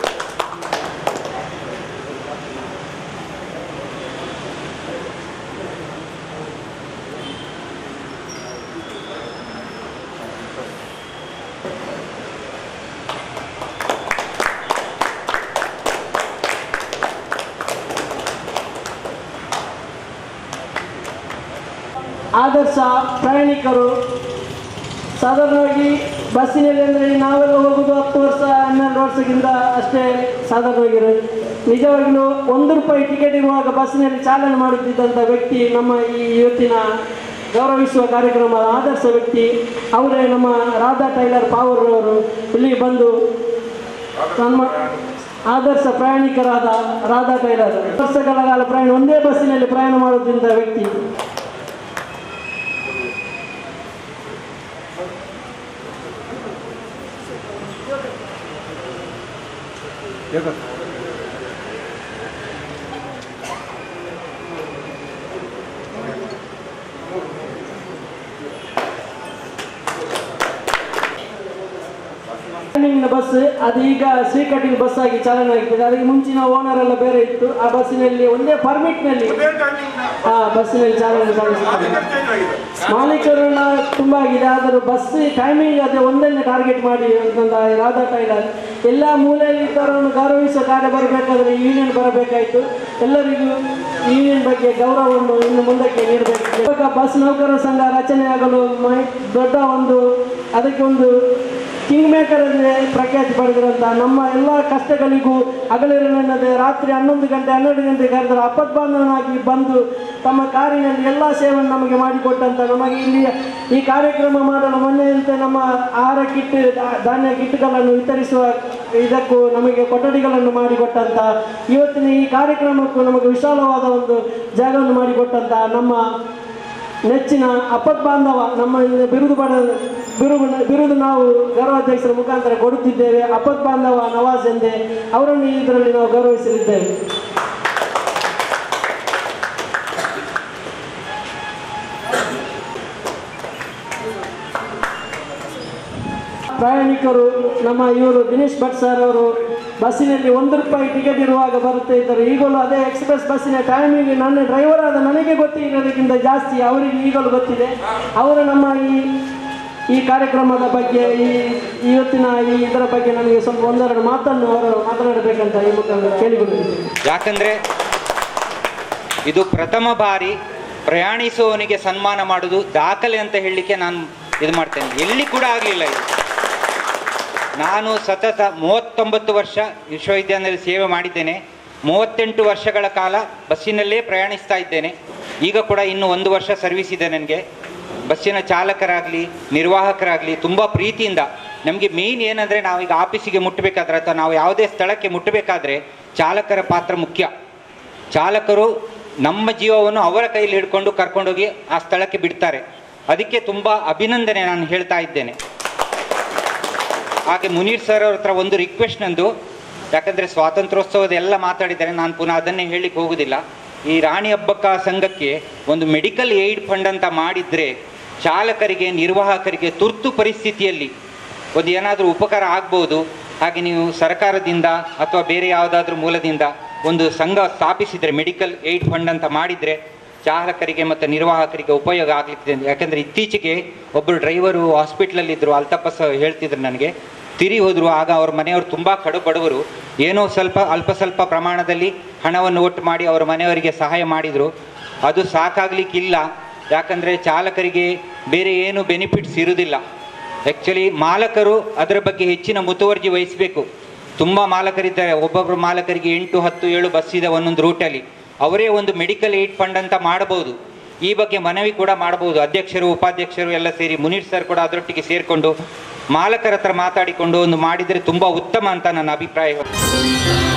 ಆದರ್ಶ ಪ್ರಯಾಣಿಕರು ಸಾಧಾರಣವಾಗಿ ಬಸ್ಸಿನಲ್ಲಿ ಅಂದರೆ ನಾವೆಲ್ಲ ಹೋಗೋದು ಹತ್ತು ವರ್ಷ ಹನ್ನೆರಡು ವರ್ಷಕ್ಕಿಂತ ಅಷ್ಟೇ ಸಾಧಾರಣವಾಗಿರೋದು ನಿಜವಾಗಿಯೂ ಒಂದು ರೂಪಾಯಿ ಟಿಕೆಟ್ ಇರುವಾಗ ಬಸ್ಸಿನಲ್ಲಿ ಚಾಲನೆ ಮಾಡುತ್ತಿದ್ದಂಥ ವ್ಯಕ್ತಿ ನಮ್ಮ ಈ ಇವತ್ತಿನ ಗೌರವಿಸುವ ಕಾರ್ಯಕ್ರಮದ ಆದರ್ಶ ವ್ಯಕ್ತಿ ಅವರೇ ನಮ್ಮ ರಾಧಾ ಟೈಲರ್ ಪಾವರ್ ಅವರು ಇಲ್ಲಿಗೆ ಬಂದು ನಮ್ಮ ಆದರ್ಶ ಪ್ರಯಾಣಿಕರಾದ ರಾಧಾ ಟೈಲರ್ ವರ್ಷಗಳ ಕಾಲ ಪ್ರಯಾಣ ಒಂದೇ ಬಸ್ಸಿನಲ್ಲಿ ಪ್ರಯಾಣ ಮಾಡುತ್ತಿದ್ದ ವ್ಯಕ್ತಿ ಟೈಮಿಂಗ್ನ ಬಸ್ ಅದು ಈಗ ಶ್ರೀಕಟ್ಟಿನ ಬಸ್ ಆಗಿ ಚಾಲನೆ ಆಗ್ತದೆ ಅದಕ್ಕೆ ಮುಂಚಿನ ಓನರ್ ಎಲ್ಲ ಬೇರೆ ಇತ್ತು ಆ ಬಸ್ಸಿನಲ್ಲಿ ಒಂದೇ ಪರ್ಮಿಟ್ನಲ್ಲಿ ಆ ಬಸ್ಸಿನಲ್ಲಿ ಚಾಲನೆ ಸಾಗಿಸುತ್ತದೆ ಮಾಲೀಕರುಗಳ ತುಂಬ ಆಗಿದೆ ಆದರೂ ಬಸ್ ಟೈಮಿಂಗ್ ಅದೇ ಒಂದನ್ನೇ ಟಾರ್ಗೆಟ್ ಮಾಡಿ ಅಂತಂದ ರಾಧಾ ಟೈಲರ್ ಎಲ್ಲ ಮೂಲೆಯಲ್ಲಿ ಇದ್ದವರನ್ನು ಗೌರವಿಸುವ ಕಾರ್ಯ ಬರಬೇಕಾದ್ರೆ ಯೂನಿಯನ್ ಬರಬೇಕಾಯಿತು ಎಲ್ಲರಿಗೂ ಯೂನಿಯನ್ ಬಗ್ಗೆ ಗೌರವವನ್ನು ಇನ್ನು ಮುಂದಕ್ಕೆ ನೀಡಬೇಕು ಇವಾಗ ಬಸ್ ನೌಕರರ ಸಂಘ ರಚನೆಯಾಗಲು ಮೈ- ದೊಡ್ಡ ಒಂದು ಅದಕ್ಕೆ ಒಂದು ಕಿಂಗ್ ಮೇಕರ್ ಅಂದರೆ ಪ್ರಖ್ಯಾತಿ ಪಡೆದಿರುವಂಥ ನಮ್ಮ ಎಲ್ಲ ಕಷ್ಟಗಳಿಗೂ ಹಗಲಿರಲೆನ್ನದೆ ರಾತ್ರಿ ಹನ್ನೊಂದು ಗಂಟೆ ಹನ್ನೆರಡು ಗಂಟೆ ಕರೆದರೆ ಅಪದ್ಬಾಂಧವನಾಗಿ ಬಂದು ತಮ್ಮ ಕಾರಿನಲ್ಲಿ ಎಲ್ಲ ಸೇವೆಯನ್ನು ನಮಗೆ ಮಾಡಿಕೊಟ್ಟಂಥ ನಮಗೆ ಇಲ್ಲಿ ಈ ಕಾರ್ಯಕ್ರಮ ಮಾಡಲು ಮೊನ್ನೆಯಂತೆ ನಮ್ಮ ಆಹಾರ ಕಿಟ್ ಧಾ- ಧಾನ್ಯ ಕಿಟ್ಗಳನ್ನು ವಿತರಿಸುವ ಇದಕ್ಕೂ ನಮಗೆ ಕೊಠಡಿಗಳನ್ನು ಮಾಡಿಕೊಟ್ಟಂಥ ಇವತ್ತಿನ ಈ ಕಾರ್ಯಕ್ರಮಕ್ಕೂ ನಮಗೆ ವಿಶಾಲವಾದ ಒಂದು ಜಾಗವನ್ನು ಮಾಡಿಕೊಟ್ಟಂಥ ನಮ್ಮ ನೆಚ್ಚಿನ ಅಪತ್ ಬಾಂಧವ ನಮ್ಮ ಇಲ್ಲಿ ಬಿರುದು ಪಡ ಬಿರುದು ಬಿರುದು ನಾವು ಗೌರವಾಧ್ಯಕ್ಷರ ಮುಖಾಂತರ ಕೊಡುತ್ತಿದ್ದೇವೆ ಅಪತ್ ಬಾಂಧವ ನವಾಜ್ ಎಂದೇ ಅವರನ್ನು ಇದರಲ್ಲಿ ನಾವು ಗೌರವಿಸಲಿದ್ದೇವೆ ಪ್ರಯಾಣಿಕರು ನಮ್ಮ ಇವರು ದಿನೇಶ್ ಭಟ್ ಸರ್ ಅವರು ಬಸ್ಸಿನಲ್ಲಿ ಒಂದು ರೂಪಾಯಿ ಟಿಕೆಟ್ ಇರುವಾಗ ಬರುತ್ತಾ ಇದ್ದರು ಈಗಲೂ ಅದೇ ಎಕ್ಸ್ಪ್ರೆಸ್ ಬಸ್ಸಿನ ಟೈಮಿಂಗ್ ನನ್ನ ಡ್ರೈವರ್ ಆದ ನನಗೆ ಗೊತ್ತಿರೋದಕ್ಕಿಂತ ಜಾಸ್ತಿ ಅವರಿಗೆ ಈಗಲೂ ಗೊತ್ತಿದೆ ಅವರು ನಮ್ಮ ಈ ಈ ಕಾರ್ಯಕ್ರಮದ ಬಗ್ಗೆ ಈ ಇವತ್ತಿನ ಈ ಇದರ ಬಗ್ಗೆ ನನಗೆ ಸ್ವಲ್ಪ ಒಂದೆರಡು ಮಾತನ್ನು ಅವರು ಮಾತನಾಡಬೇಕಂತ ಈ ಮುಖಾಂತರ ಕೇಳಿಕೊಂಡಿದ್ದೇನೆ ಯಾಕಂದ್ರೆ ಇದು ಪ್ರಥಮ ಬಾರಿ ಪ್ರಯಾಣಿಸುವವನಿಗೆ ಸನ್ಮಾನ ಮಾಡುವುದು ದಾಖಲೆ ಅಂತ ಹೇಳಲಿಕ್ಕೆ ನಾನು ಇದು ಮಾಡ್ತೇನೆ ಎಲ್ಲಿ ಕೂಡ ಆಗಲಿಲ್ಲ ಇದು ನಾನು ಸತತ ಮೂವತ್ತೊಂಬತ್ತು ವರ್ಷ ವಿಶ್ವವಿದ್ಯಾಲಯದಲ್ಲಿ ಸೇವೆ ಮಾಡಿದ್ದೇನೆ ಮೂವತ್ತೆಂಟು ವರ್ಷಗಳ ಕಾಲ ಬಸ್ಸಿನಲ್ಲೇ ಪ್ರಯಾಣಿಸ್ತಾ ಇದ್ದೇನೆ ಈಗ ಕೂಡ ಇನ್ನು ಒಂದು ವರ್ಷ ಸರ್ವಿಸ್ ಇದೆ ನನಗೆ ಬಸ್ಸಿನ ಚಾಲಕರಾಗಲಿ ನಿರ್ವಾಹಕರಾಗಲಿ ತುಂಬ ಪ್ರೀತಿಯಿಂದ ನಮಗೆ ಮೇಯ್ನ್ ಏನಂದರೆ ನಾವೀಗ ಆಫೀಸಿಗೆ ಮುಟ್ಟಬೇಕಾದ್ರೆ ಅಥವಾ ನಾವು ಯಾವುದೇ ಸ್ಥಳಕ್ಕೆ ಮುಟ್ಟಬೇಕಾದ್ರೆ ಚಾಲಕರ ಪಾತ್ರ ಮುಖ್ಯ ಚಾಲಕರು ನಮ್ಮ ಜೀವವನ್ನು ಅವರ ಕೈಯಲ್ಲಿ ಹಿಡ್ಕೊಂಡು ಕರ್ಕೊಂಡೋಗಿ ಆ ಸ್ಥಳಕ್ಕೆ ಬಿಡ್ತಾರೆ ಅದಕ್ಕೆ ತುಂಬ ಅಭಿನಂದನೆ ನಾನು ಹೇಳ್ತಾ ಇದ್ದೇನೆ ಹಾಗೆ ಮುನೀರ್ ಸರ್ ಅವ್ರ ಹತ್ರ ಒಂದು ರಿಕ್ವೆಸ್ಟ್ ನಂದು ಯಾಕಂದರೆ ಸ್ವಾತಂತ್ರ್ಯೋತ್ಸವದ ಎಲ್ಲ ಮಾತಾಡಿದ್ದಾರೆ ನಾನು ಪುನಃ ಅದನ್ನೇ ಹೇಳಲಿಕ್ಕೆ ಹೋಗುದಿಲ್ಲ ಈ ರಾಣಿ ಹಬ್ಬಕ್ಕ ಸಂಘಕ್ಕೆ ಒಂದು ಮೆಡಿಕಲ್ ಏಡ್ ಫಂಡ್ ಅಂತ ಮಾಡಿದರೆ ಚಾಲಕರಿಗೆ ನಿರ್ವಾಹಕರಿಗೆ ತುರ್ತು ಪರಿಸ್ಥಿತಿಯಲ್ಲಿ ಒಂದು ಏನಾದರೂ ಉಪಕಾರ ಆಗ್ಬೋದು ಹಾಗೆ ನೀವು ಸರ್ಕಾರದಿಂದ ಅಥವಾ ಬೇರೆ ಯಾವುದಾದ್ರೂ ಮೂಲದಿಂದ ಒಂದು ಸಂಘ ಸ್ಥಾಪಿಸಿದರೆ ಮೆಡಿಕಲ್ ಏಡ್ ಫಂಡ್ ಅಂತ ಮಾಡಿದರೆ ಚಾಲಕರಿಗೆ ಮತ್ತು ನಿರ್ವಾಹಕರಿಗೆ ಉಪಯೋಗ ಆಗ್ಲಿಕ್ಕೆ ಯಾಕಂದರೆ ಇತ್ತೀಚೆಗೆ ಒಬ್ಬರು ಡ್ರೈವರು ಹಾಸ್ಪಿಟ್ಲಲ್ಲಿದ್ದರು ಅಲ್ತಪಸ್ ಹೇಳ್ತಿದ್ರು ನನಗೆ ತಿರಿ ಹೋದರು ಆಗ ಅವ್ರ ಮನೆಯವರು ತುಂಬ ಕಡು ಬಡವರು ಏನೋ ಸ್ವಲ್ಪ ಅಲ್ಪ ಸ್ವಲ್ಪ ಪ್ರಮಾಣದಲ್ಲಿ ಹಣವನ್ನು ಒಟ್ಟು ಮಾಡಿ ಅವರ ಮನೆಯವರಿಗೆ ಸಹಾಯ ಮಾಡಿದರು ಅದು ಸಾಕಾಗಲಿಕ್ಕಿಲ್ಲ ಯಾಕಂದರೆ ಚಾಲಕರಿಗೆ ಬೇರೆ ಏನು ಬೆನಿಫಿಟ್ಸ್ ಇರುವುದಿಲ್ಲ ಆ್ಯಕ್ಚುಲಿ ಮಾಲಕರು ಅದರ ಬಗ್ಗೆ ಹೆಚ್ಚಿನ ಮುತುವರ್ಜಿ ವಹಿಸಬೇಕು ತುಂಬ ಮಾಲಕರಿದ್ದಾರೆ ಒಬ್ಬೊಬ್ಬರು ಮಾಲಕರಿಗೆ ಎಂಟು ಹತ್ತು ಏಳು ಬಸ್ ಇದೆ ಒಂದೊಂದು ರೂಟಲ್ಲಿ ಅವರೇ ಒಂದು ಮೆಡಿಕಲ್ ಏಡ್ ಫಂಡ್ ಅಂತ ಮಾಡಬಹುದು ಈ ಬಗ್ಗೆ ಮನವಿ ಕೂಡ ಮಾಡಬಹುದು ಅಧ್ಯಕ್ಷರು ಉಪಾಧ್ಯಕ್ಷರು ಎಲ್ಲ ಸೇರಿ ಮುನೀರ್ ಸರ್ ಕೂಡ ಅದರೊಟ್ಟಿಗೆ ಸೇರಿಕೊಂಡು ಮಾಲಕರ ಹತ್ರ ಮಾತಾಡಿಕೊಂಡು ಒಂದು ಮಾಡಿದರೆ ತುಂಬ ಉತ್ತಮ ಅಂತ ನನ್ನ ಅಭಿಪ್ರಾಯ